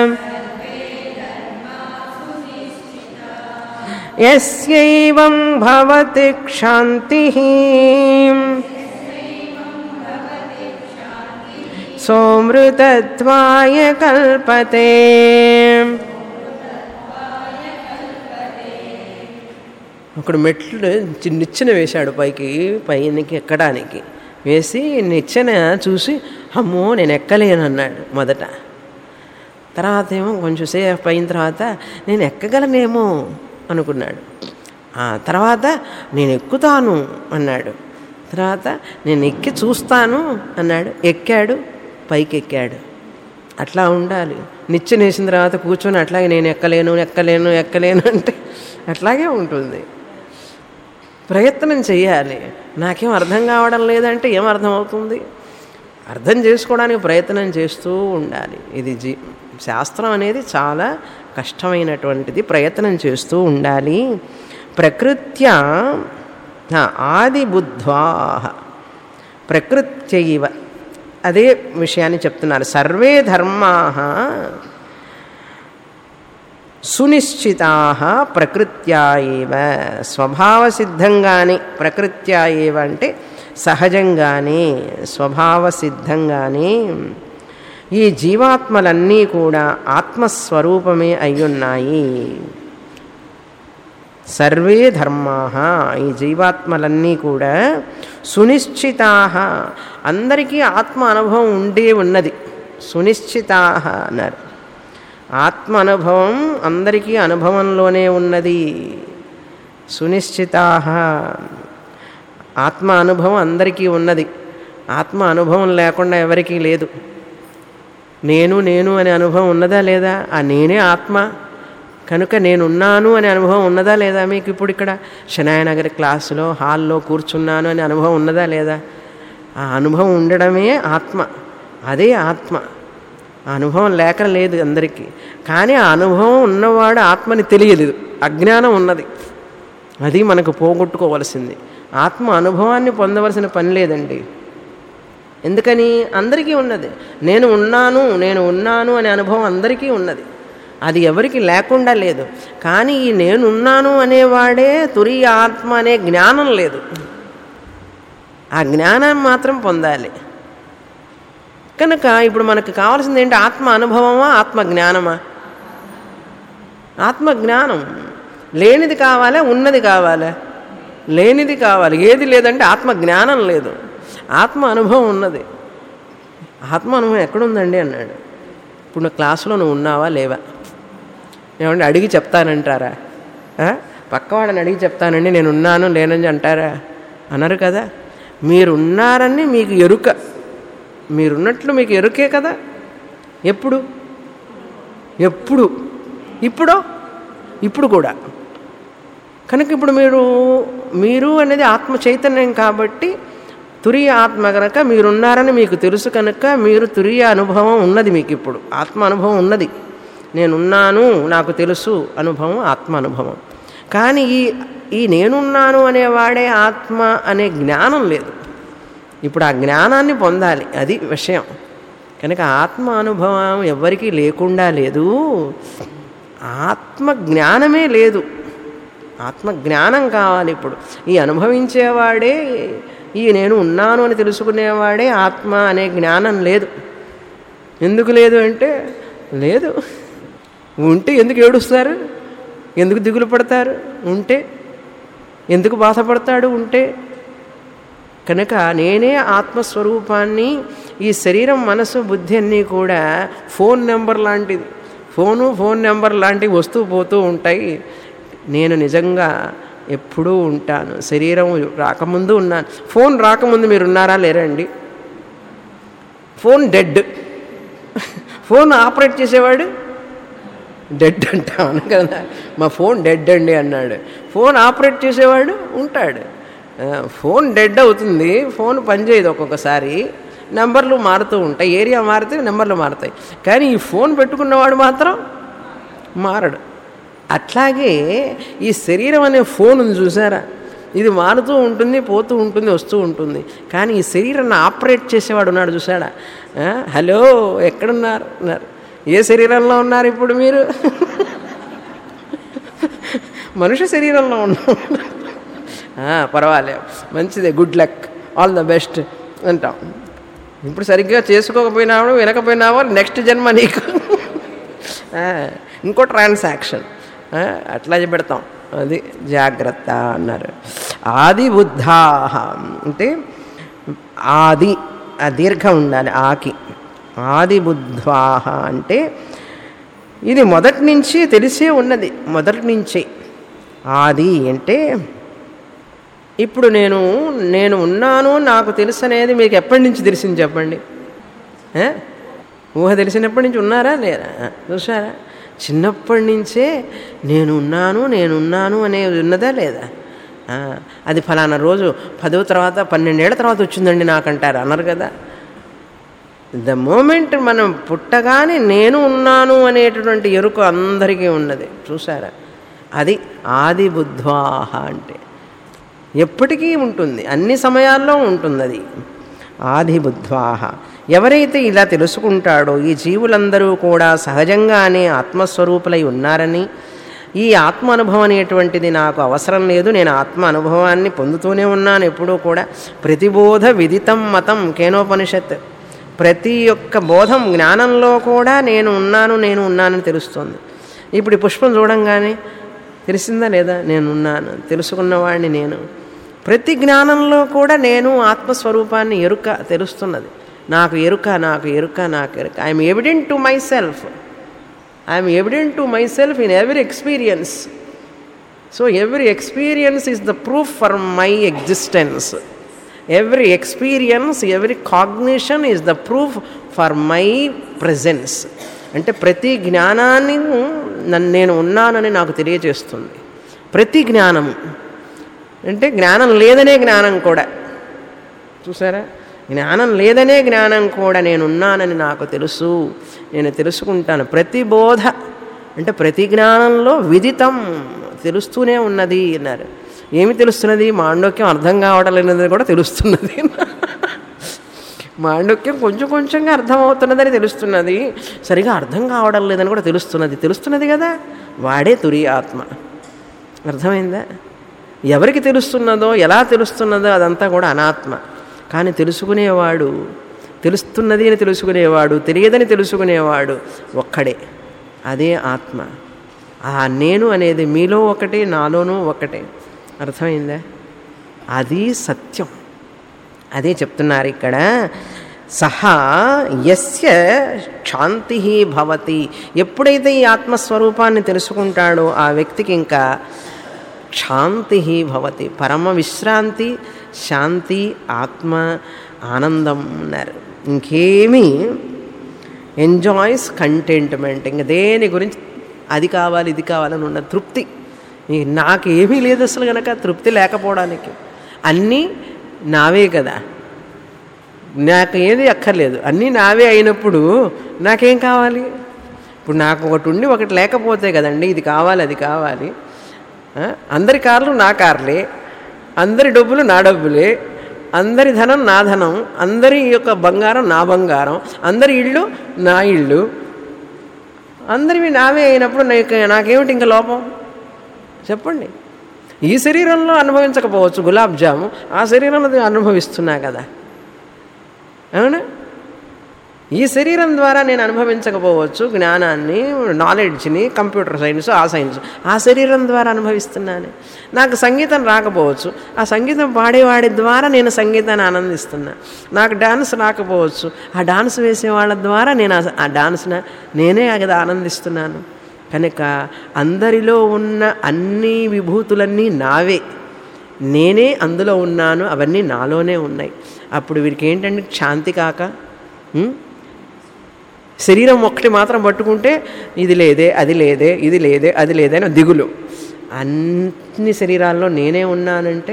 A: యస్యైవం భవతి క్షాంతిః సోమృతత్వాయ కల్పతే ఒకడు మెట్లు చి- నిచ్చెన వేశాడు పైకి పైనకి ఎక్కడానికి వేసి నిచ్చెన చూసి అమ్మో నేను ఎక్కలేను అన్నాడు మొదట తర్వాత ఏమో కొంచెం సేపు అయిన తర్వాత నేను ఎక్కగలనేమో అనుకున్నాడు ఆ తర్వాత నేను ఎక్కుతాను అన్నాడు తర్వాత నేను ఎక్కి చూస్తాను అన్నాడు ఎక్కాడు పైకి ఎక్కాడు అట్లా ఉండాలి నిచ్చెన వేసిన తర్వాత కూర్చొని అట్లాగే నేను ఎక్కలేను ఎక్కలేను ఎక్కలేను అంటే అట్లాగే ఉంటుంది ప్రయత్నం చేయాలి నాకేం అర్థం కావడం లేదంటే ఏం అర్థం అవుతుంది అర్థం చేసుకోవడానికి ప్రయత్నం చేస్తూ ఉండాలి ఇది జీ శాస్త్రం అనేది చాలా కష్టమైనటువంటిది ప్రయత్నం చేస్తూ ఉండాలి ప్రకృత్యా ఆ, ఆది బుద్ధ్వా ప్రకృత్యైవ అదే విషయాన్ని చెప్తున్నారు సర్వే ధర్మా సునిశ్చితా ప్రకృత్యా ఏవ స్వభావసిద్ధంగానే ప్రకృత్యా ఏవ అంటే సహజంగానే స్వభావసిద్ధంగానే ఈ జీవాత్మలన్నీ కూడా ఆత్మస్వరూపమే అయ్యున్నాయి సర్వే ధర్మా ఈ జీవాత్మలన్నీ కూడా సునిశ్చితా అందరికీ ఆత్మ అనుభవం ఉండే ఉన్నది సునిశ్చితా అన్నారు ఆత్మ అనుభవం అందరికీ అనుభవంలోనే ఉన్నది సునిశ్చితా ఆత్మ అనుభవం అందరికీ ఉన్నది ఆత్మ అనుభవం లేకుండా ఎవరికీ లేదు నేను నేను అనే అనుభవం ఉన్నదా లేదా ఆ నేనే ఆత్మ కనుక నేనున్నాను అనే అనుభవం ఉన్నదా లేదా మీకు ఇప్పుడు ఇక్కడ శనాయనగర్ క్లాసులో హాల్లో కూర్చున్నాను అనే అనుభవం ఉన్నదా లేదా ఆ అనుభవం ఉండడమే ఆత్మ అదే ఆత్మ ఆ అనుభవం లేక లేదు అందరికీ కానీ ఆ అనుభవం ఉన్నవాడు ఆత్మని తెలియలేదు అజ్ఞానం ఉన్నది అది మనకు పోగొట్టుకోవలసింది ఆత్మ అనుభవాన్ని పొందవలసిన పని లేదండి ఎందుకని అందరికీ ఉన్నది నేను ఉన్నాను నేను ఉన్నాను అనే అనుభవం అందరికీ ఉన్నది అది ఎవరికి లేకుండా లేదు కానీ ఈ నేనున్నాను అనేవాడే తురియ ఆత్మ అనే జ్ఞానం లేదు ఆ జ్ఞానం మాత్రం పొందాలి కనుక ఇప్పుడు మనకు కావాల్సింది ఏంటి ఆత్మ అనుభవమా ఆత్మ జ్ఞానమా ఆత్మ జ్ఞానం లేనిది కావాలా ఉన్నది కావాలా లేనిది కావాలి ఏది లేదంటే ఆత్మ జ్ఞానం లేదు ఆత్మ అనుభవం ఉన్నది ఆత్మ అనుభవం ఎక్కడుందండి అన్నాడు ఇప్పుడు నువ్వు క్లాసులో నువ్వు ఉన్నావా లేవా ఏమంటే అడిగి చెప్తానంటారా ఆ? పక్కవాడని అడిగి చెప్తానండి నేను ఉన్నాను లేనని అంటారా అనరు కదా మీరున్నారని మీకు ఎరుక మీరున్నట్లు మీకు ఎరుకే కదా ఎప్పుడు ఎప్పుడు ఇప్పుడు ఇప్పుడు కూడా కనుక ఇప్పుడు మీరు మీరు అనేది ఆత్మ చైతన్యం కాబట్టి తురియ ఆత్మ కనుక మీరున్నారని మీకు తెలుసు కనుక మీరు తురియ అనుభవం ఉన్నది మీకు ఇప్పుడు ఆత్మ అనుభవం ఉన్నది నేనున్నాను నాకు తెలుసు అనుభవం ఆత్మ అనుభవం కానీ ఈ ఈ నేనున్నాను అనేవాడే ఆత్మ అనే జ్ఞానం లేదు ఇప్పుడు ఆ జ్ఞానాన్ని పొందాలి అది విషయం కనుక ఆత్మ అనుభవం ఎవ్వరికీ లేకుండా లేదు ఆత్మ జ్ఞానమే లేదు ఆత్మ జ్ఞానం కావాలి ఇప్పుడు ఈ అనుభవించేవాడే ఈ నేను ఉన్నాను అని తెలుసుకునేవాడే ఆత్మ అనే జ్ఞానం లేదు ఎందుకు లేదు అంటే లేదు ఉంటే ఎందుకు ఏడుస్తారు ఎందుకు దిగులు పడతారు ఉంటే ఎందుకు బాధపడతాడు ఉంటే కనుక నేనే ఆత్మస్వరూపాన్ని ఈ శరీరం మనసు బుద్ధి అన్నీ కూడా ఫోన్ నెంబర్ లాంటిది ఫోను ఫోన్ నెంబర్ లాంటివి వస్తూ పోతూ ఉంటాయి నేను నిజంగా ఎప్పుడూ ఉంటాను శరీరం రాకముందు ఉన్నాను ఫోన్ రాకముందు మీరు ఉన్నారా లేరండి ఫోన్ డెడ్ ఫోన్ ఆపరేట్ చేసేవాడు డెడ్ అంటాను కదా మా ఫోన్ డెడ్ అండి అన్నాడు ఫోన్ ఆపరేట్ చేసేవాడు ఉంటాడు ఆ, ఫోన్ డెడ్ అవుతుంది ఫోన్ పనిచేయదు ఒక్కొక్కసారి నెంబర్లు మారుతూ ఉంటాయి ఏరియా మారితే నెంబర్లు మారుతాయి కానీ ఈ ఫోన్ పెట్టుకున్నవాడు మాత్రం మారడు అట్లాగే ఈ శరీరం అనే ఫోన్ ఉంది చూసారా ఇది మారుతూ ఉంటుంది పోతూ ఉంటుంది వస్తూ ఉంటుంది కానీ ఈ శరీరాన్ని ఆపరేట్ చేసేవాడు ఉన్నాడు చూసాడా ఆ, హలో ఎక్కడున్నారు అన్నారు ఏ శరీరంలో ఉన్నారు ఇప్పుడు మీరు మనుష్య శరీరంలో ఉన్నాం ఆ, పర్వాలేదు మంచిదే good luck all the best అంటాం ఇప్పుడు సరిగ్గా చేసుకోకపోయినావు వినకపోయినావో నెక్స్ట్ జన్మ నీకు ఆ, ఇంకో ట్రాన్సాక్షన్ ఆ, అట్లా పెడతాం అది జాగ్రత్త అన్నారు ఆది బుద్ధా అంటే ఆది ఆ దీర్ఘం ఉండాలి ఆకి ఆది బుద్ధ్వాహ అంటే ఇది మొదటి నుంచి తెలిసే ఉన్నది మొదటి నుంచే ఆది అంటే ఇప్పుడు నేను నేను ఉన్నాను నాకు తెలుసు అనేది మీకు ఎప్పటి నుంచి తెలిసింది చెప్పండి ఏ? ఊహ తెలిసినప్పటి నుంచి ఉన్నారా లేరా చూసారా చిన్నప్పటి నుంచే నేను ఉన్నాను నేను ఉన్నాను అనేది ఉన్నదా లేదా ఆ, అది ఫలానా రోజు పదో తర్వాత పన్నెండేళ్ల తర్వాత వచ్చిందండి నాకంటారు అన్నారు కదా ద మూమెంట్ మనం పుట్టగానే నేను ఉన్నాను అనేటటువంటి ఎరుక అందరికీ ఉన్నది చూసారా అది ఆది బుద్ధ్వాహ అంటే ఎప్పటికీ ఉంటుంది అన్ని సమయాల్లో ఉంటుంది అది ఆది బుద్ధ్వాహ ఎవరైతే ఇలా తెలుసుకుంటాడో ఈ జీవులందరూ కూడా సహజంగానే ఆత్మస్వరూపులై ఉన్నారని ఈ ఆత్మ అనుభవం అనేటువంటిది నాకు అవసరం లేదు నేను ఆత్మ అనుభవాన్ని పొందుతూనే ఉన్నాను ఎప్పుడూ కూడా ప్రతిబోధ విదితం మతం కేనోపనిషత్ ప్రతి ఒక్క బోధం జ్ఞానంలో కూడా నేను ఉన్నాను నేను ఉన్నానని తెలుస్తుంది ఇప్పుడు ఈ పుష్పం చూడంగానే తెలిసిందా లేదా నేనున్నాను తెలుసుకున్నవాడిని నేను ప్రతి జ్ఞానంలో కూడా నేను ఆత్మస్వరూపాన్ని ఎరుక తెలుస్తున్నది నాకు ఎరుక నాకు ఎరుక నాకు ఎరుక I'm evident to myself I'm evident to myself in every experience so every experience is the proof for my existence every experience every cognition is the proof for my presence అంటే ప్రతి జ్ఞానాన్ని నన్ను నేను ఉన్నానని నాకు తెలియజేస్తుంది ప్రతి జ్ఞానము అంటే జ్ఞానం లేదనే జ్ఞానం కూడా చూసారా జ్ఞానం లేదనే జ్ఞానం కూడా నేనున్నానని నాకు తెలుసు నేను తెలుసుకుంటాను ప్రతి బోధ అంటే ప్రతి జ్ఞానంలో విదితం తెలుస్తూనే ఉన్నది అన్నారు ఏమి తెలుస్తున్నది మాండోక్యం అర్థం కావడం లేనిది కూడా తెలుస్తున్నది మాండోక్యం కొంచెం కొంచెంగా అర్థమవుతున్నదని తెలుస్తున్నది సరిగా అర్థం కావడం లేదని కూడా తెలుస్తున్నది తెలుస్తున్నది కదా వాడే తురి ఆత్మ అర్థమైందా ఎవరికి తెలుస్తున్నదో ఎలా తెలుస్తున్నదో అదంతా కూడా అనాత్మ కానీ తెలుసుకునేవాడు తెలుస్తున్నది అని తెలుసుకునేవాడు తెలియదని తెలుసుకునేవాడు ఒక్కడే అదే ఆత్మ ఆ నేను అనేది మీలో ఒకటే నాలోనూ ఒకటే అర్థమైందా అది సత్యం అదే చెప్తున్నారు ఇక్కడ సహా యస్య శాంతి భవతి ఎప్పుడైతే ఈ ఆత్మస్వరూపాన్ని తెలుసుకుంటాడో ఆ వ్యక్తికి ఇంకా శాంతి భవతి పరమ విశ్రాంతి శాంతి ఆత్మ ఆనందం అన్నారు ఇంకేమీ ఎంజాయ్స్ కంటెంట్మెంట్ ఇంక దేని గురించి అది కావాలి ఇది కావాలని ఉన్న తృప్తి ఈ నాకేమీ లేదు అసలు కనుక తృప్తి లేకపోవడానికి అన్నీ నావే కదా నాకు ఏది అక్కర్లేదు అన్నీ నావే అయినప్పుడు నాకేం కావాలి ఇప్పుడు నాకు ఒకటి ఉండి ఒకటి లేకపోతే కదండి ఇది కావాలి అది కావాలి ఆ? అందరి కార్లు నా కార్లే అందరి డబ్బులు నా డబ్బులే అందరి ధనం నా ధనం అందరి యొక్క బంగారం నా బంగారం అందరి ఇళ్ళు నా ఇళ్ళు అందరివి నావే అయినప్పుడు నాకు నాకేమిటి ఇంకా లోపం చెప్పండి ఈ శరీరంలో అనుభవించకపోవచ్చు గులాబ్ జాము ఆ శరీరంలో అనుభవిస్తున్నా కదా అవునా ఈ శరీరం ద్వారా నేను అనుభవించకపోవచ్చు జ్ఞానాన్ని నాలెడ్జ్ని కంప్యూటర్ సైన్స్ ఆ సైన్స్ ఆ శరీరం ద్వారా అనుభవిస్తున్నాను నాకు సంగీతం రాకపోవచ్చు ఆ సంగీతం పాడేవాడి ద్వారా నేను సంగీతాన్ని ఆనందిస్తున్నా నాకు డాన్స్ రాకపోవచ్చు ఆ డాన్స్ వేసే వాళ్ళ ద్వారా నేను ఆ- ఆ డాన్స్ని నేనే కదా ఆనందిస్తున్నాను కనుక అందరిలో ఉన్న అన్ని విభూతులన్నీ నావే నేనే అందులో ఉన్నాను అవన్నీ నాలోనే ఉన్నాయి అప్పుడు వీరికి ఏంటంటే శాంతి కాక ఉం? శరీరం ఒక్కటి మాత్రం పట్టుకుంటే ఇది లేదే అది లేదే ఇది లేదే అది లేదే అని దిగులు అన్ని శరీరాల్లో నేనే ఉన్నానంటే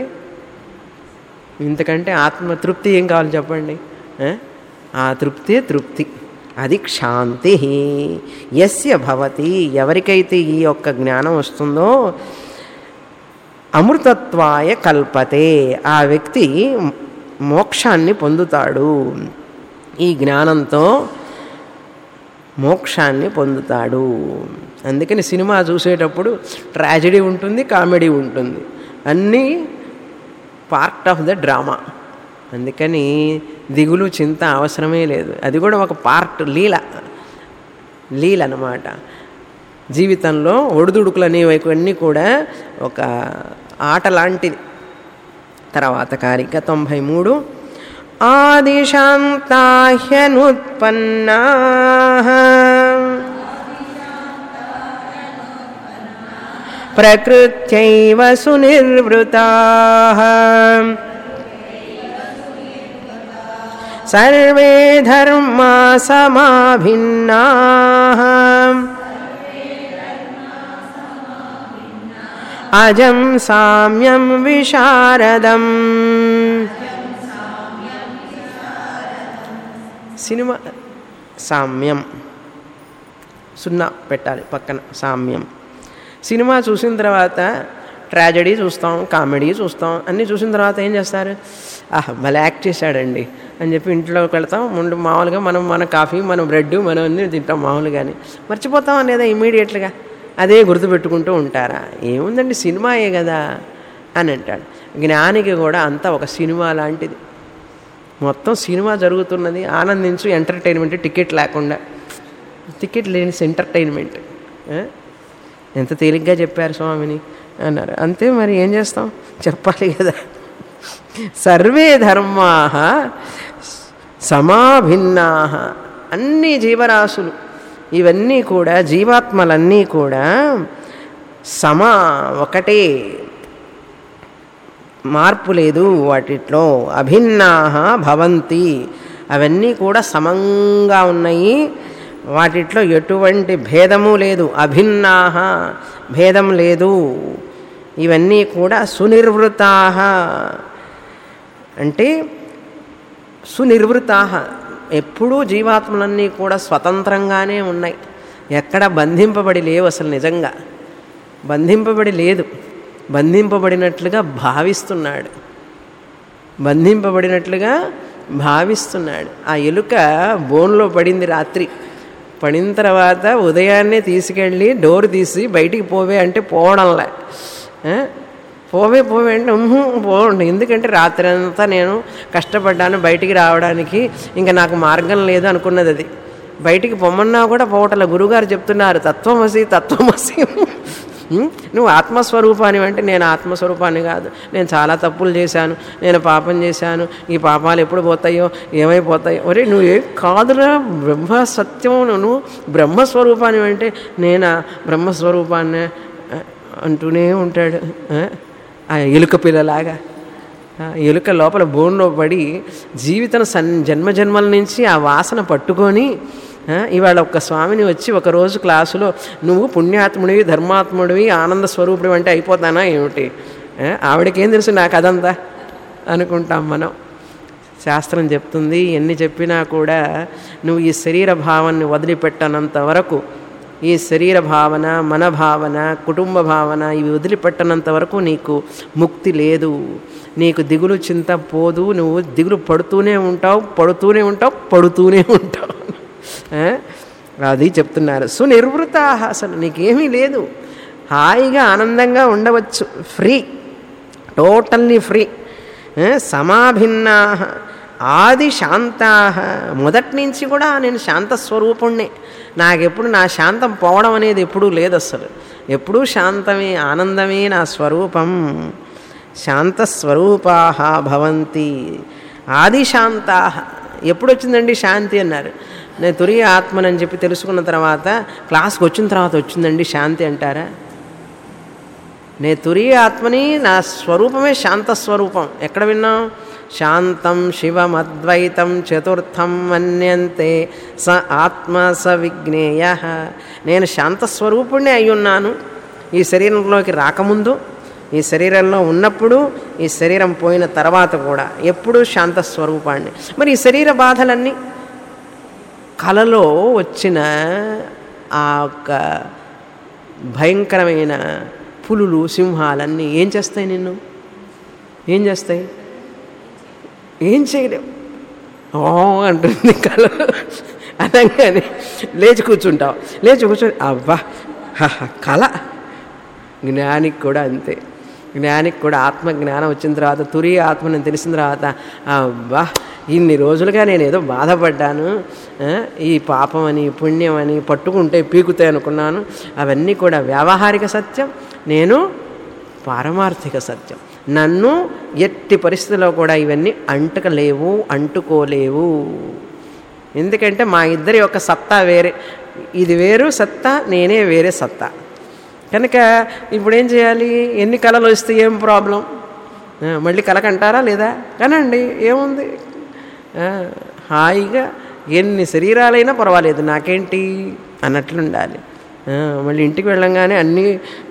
A: ఇంతకంటే ఆత్మ తృప్తి ఏం కావాలి చెప్పండి ఆ? ఆ తృప్తే తృప్తి అది క్షాంతి యస్య భవతి ఎవరికైతే ఈ యొక్క జ్ఞానం వస్తుందో అమృతత్వాయ కల్పతే ఆ వ్యక్తి మోక్షాన్ని పొందుతాడు ఈ జ్ఞానంతో మోక్షాన్ని పొందుతాడు అందుకని సినిమా చూసేటప్పుడు ట్రాజడీ ఉంటుంది కామెడీ ఉంటుంది అన్నీ పార్ట్ ఆఫ్ ద డ్రామా అందుకని దిగులు చింత అవసరమే లేదు అది కూడా ఒక పార్ట్ లీల లీల అన్నమాట జీవితంలో ఒడిదుడుకులు అనేవన్నీ కూడా ఒక ఆట లాంటిది తర్వాత కారిక తొంభై మూడు ఆదిశాంతాహ్యనుత్పన్నా ప్రకృత్యైవ సునిర్వృతా సర్వే ధర్మా సమాభిన్నా అజం సామ్యం విశారదం సినిమా సామ్యం సున్నా పెట్టాలి పక్కన సామ్యం సినిమా చూసిన తర్వాత ట్రాజడీ చూస్తాం కామెడీ చూస్తాం అన్నీ చూసిన తర్వాత ఏం చేస్తారు ఆహ్ భలే యాక్ట్ చేశాడండి అని చెప్పి ఇంట్లోకి వెళ్తాం ముందు మామూలుగా మనం మన కాఫీ మన బ్రెడ్ మనం అన్నీ తింటాం మామూలుగానే మర్చిపోతాం లేదా ఇమీడియట్గా అదే గుర్తుపెట్టుకుంటూ ఉంటారా ఏముందండి సినిమాయే కదా అని అంటాడు జ్ఞానికి కూడా అంతా ఒక సినిమా లాంటిది మొత్తం సినిమా జరుగుతున్నది ఆనందించు ఎంటర్టైన్మెంట్ టికెట్ లేకుండా టికెట్ లేని ఎంటర్టైన్మెంట్ ఆ? ఎంత తేలిగ్గా చెప్పారు స్వామిని అన్నారు అంతే మరి ఏం చేస్తాం చెప్పాలి కదా సర్వే ధర్మా సమాభిన్నా అన్ని జీవరాశులు ఇవన్నీ కూడా జీవాత్మలన్నీ కూడా సమా ఒకటే మార్పు లేదు వాటిట్లో అభిన్నా భవంతి అవన్నీ కూడా సమంగా ఉన్నాయి వాటిట్లో ఎటువంటి భేదము లేదు అభిన్నా భేదం లేదు ఇవన్నీ కూడా సునిర్వృతా అంటే సునిర్వృతా ఎప్పుడూ జీవాత్మలన్నీ కూడా స్వతంత్రంగానే ఉన్నాయి ఎక్కడ బంధింపబడి లేవు అసలు నిజంగా బంధింపబడి లేదు బంధింపబడినట్లుగా భావిస్తున్నాడు బంధింపబడినట్లుగా భావిస్తున్నాడు ఆ ఎలుక బోన్లో పడింది రాత్రి పడిన తర్వాత ఉదయాన్నే తీసుకెళ్ళి డోర్ తీసి బయటికి పోవే అంటే పోవడంలే ఆ? పోవే పోవే అంటే ఉహు, పోండి ఎందుకంటే రాత్రి అంతా నేను కష్టపడ్డాను బయటికి రావడానికి ఇంకా నాకు మార్గం లేదు అనుకున్నది అది బయటికి పొమ్మన్నా కూడా పోవటంలో గురుగారు చెప్తున్నారు తత్వమసి తత్వమసి ఉం? నువ్వు ఆత్మస్వరూపాన్ని అంటే నేను ఆత్మస్వరూపాన్ని కాదు నేను చాలా తప్పులు చేశాను నేను పాపం చేశాను ఈ పాపాలు ఎప్పుడు పోతాయో ఏమైపోతాయో ఒరే నువ్వు ఏం కాదురా బ్రహ్మ సత్యం నువ్వు బ్రహ్మస్వరూపాన్ని అంటే నేనా బ్రహ్మస్వరూపాన్ని ఆ, అంటూనే ఉంటాడు ఆ? ఆ ఎలుక పిల్లలాగా ఆ ఎలుక లోపల బోన్లో పడి జీవితం సన్ జన్మ జన్మల నుంచి ఆ వాసన పట్టుకొని ఆ, ఇవాళ ఒక్క స్వామిని వచ్చి ఒకరోజు క్లాసులో నువ్వు పుణ్యాత్ముడివి ధర్మాత్ముడివి ఆనంద స్వరూపుడివి అంటే అయిపోతానా ఏమిటి ఆ, ఆవిడకేం తెలుసు నాకు అదంతా అనుకుంటాం మనం శాస్త్రం చెప్తుంది ఎన్ని చెప్పినా కూడా నువ్వు ఈ శరీర భావాన్ని వదిలిపెట్టనంత వరకు ఈ శరీర భావన మన భావన కుటుంబ భావన ఇవి వదిలిపెట్టనంత వరకు నీకు ముక్తి లేదు నీకు దిగులు చింత పోదు నువ్వు దిగులు పడుతూనే ఉంటావు పడుతూనే ఉంటావు పడుతూనే ఉంటావు ఆ? అది చెప్తున్నారు సునిర్వృత అసలు నీకేమీ లేదు హాయిగా ఆనందంగా ఉండవచ్చు ఫ్రీ టోటల్లీ ఫ్రీ సమాభిన్నా ఆది శాంతా మొదటి నుంచి కూడా నేను శాంతస్వరూపుణ్ణే నాకెప్పుడు నా శాంతం పోవడం అనేది ఎప్పుడూ లేదు అసలు ఎప్పుడూ శాంతమే ఆనందమే నా స్వరూపం శాంతస్వరూపా భవంతి ఆది శాంతా ఎప్పుడు వచ్చిందండి శాంతి అన్నారు నేను తురియ ఆత్మనని చెప్పి తెలుసుకున్న తర్వాత క్లాస్కి వచ్చిన తర్వాత వచ్చిందండి శాంతి అంటారా నే తురియ ఆత్మని నా స్వరూపమే శాంత స్వరూపం ఎక్కడ విన్నాం శాంతం శివమద్వైతం చతుర్థం మన్యంతే స ఆత్మ స విజ్ఞేయ నేను శాంత స్వరూపుణ్ణి అయి ఉన్నాను ఈ శరీరంలోకి రాకముందు ఈ శరీరంలో ఉన్నప్పుడు ఈ శరీరం పోయిన తర్వాత కూడా ఎప్పుడూ శాంత స్వరూపాన్ని మరి ఈ శరీర బాధలన్నీ కలలో వచ్చిన ఆ యొక్క భయంకరమైన పులులు సింహాలన్నీ ఏం చేస్తాయి నిన్ను ఏం చేస్తాయి ఏం చేయలేవు ఓ అంటుంది కళ అనగానే లేచి కూర్చుంటావు లేచి కూర్చొని అబ్బా హహ, కళ జ్ఞానికి కూడా అంతే జ్ఞానికి కూడా ఆత్మ జ్ఞానం వచ్చిన తర్వాత తురి ఆత్మని తెలిసిన తర్వాత అబ్బా ఇన్ని రోజులుగా నేను ఏదో బాధపడ్డాను ఆ, ఈ పాపం అని పుణ్యం అని పట్టుకుంటే పీకుతాయి అనుకున్నాను అవన్నీ కూడా వ్యావహారిక సత్యం నేను పారమార్థిక సత్యం నన్ను ఎట్టి పరిస్థితిలో కూడా ఇవన్నీ అంటకలేవు అంటుకోలేవు ఎందుకంటే మా ఇద్దరి యొక్క సత్తా వేరే ఇది వేరు సత్తా నేనే వేరే సత్తా కనుక ఇప్పుడు ఏం చేయాలి ఎన్ని కళలు వస్తే ఏం ప్రాబ్లం ఆ, మళ్ళీ కలకంటారా లేదా కనండి ఏముంది ఆ, హాయిగా ఎన్ని శరీరాలైనా పర్వాలేదు నాకేంటి అన్నట్లుండాలి ఆ, మళ్ళీ ఇంటికి వెళ్ళంగానే అన్నీ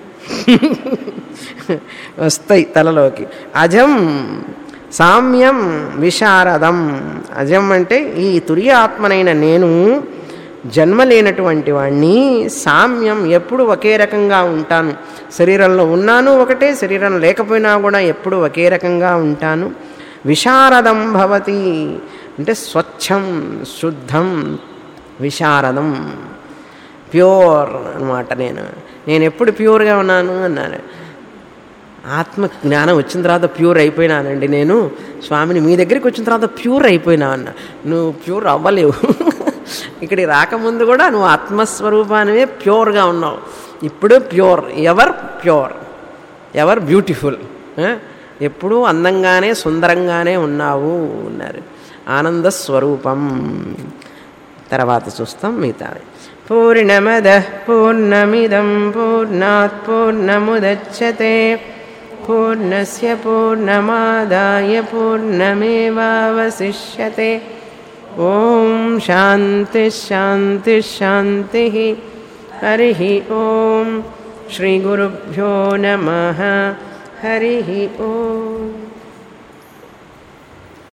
A: వస్తాయి తలలోకి అజం సామ్యం విశారదం అజం అంటే ఈ తురియ ఆత్మనైన నేను జన్మ లేనటువంటి వాణ్ణి సామ్యం ఎప్పుడు ఒకే రకంగా ఉంటాను శరీరంలో ఉన్నాను ఒకటే శరీరం లేకపోయినా కూడా ఎప్పుడు ఒకే రకంగా ఉంటాను విశారదం భవతి అంటే స్వచ్ఛం శుద్ధం విశారదం ప్యూర్ అనమాట నేను నేను ఎప్పుడు ప్యూర్గా ఉన్నాను అన్నాను ఆత్మ జ్ఞానం వచ్చిన తర్వాత ప్యూర్ అయిపోయినానండి నేను స్వామిని మీ దగ్గరికి వచ్చిన తర్వాత ప్యూర్ అయిపోయినా అన్న నువ్వు ప్యూర్ అవ్వలేవు ఇక్కడికి రాకముందు కూడా నువ్వు ఆత్మస్వరూపానివే ప్యూర్గా ఉన్నావు ఇప్పుడు pure ever pure ever beautiful ఆ? ఎప్పుడూ అందంగానే సుందరంగానే ఉన్నావు అన్నారు ఆనంద స్వరూపం తర్వాత చూస్తాం మిగతావి పూర్ణమద పూర్ణమిదం పూర్ణాత్ పూర్ణముదచ్చతే పూర్ణస్య పూర్ణమాదాయ పూర్ణమేవావశిష్యతే ఓం శాంతి శాంతి శాంతి హరి ఓం శ్రీ గురుభ్యో నమ హరి ఓం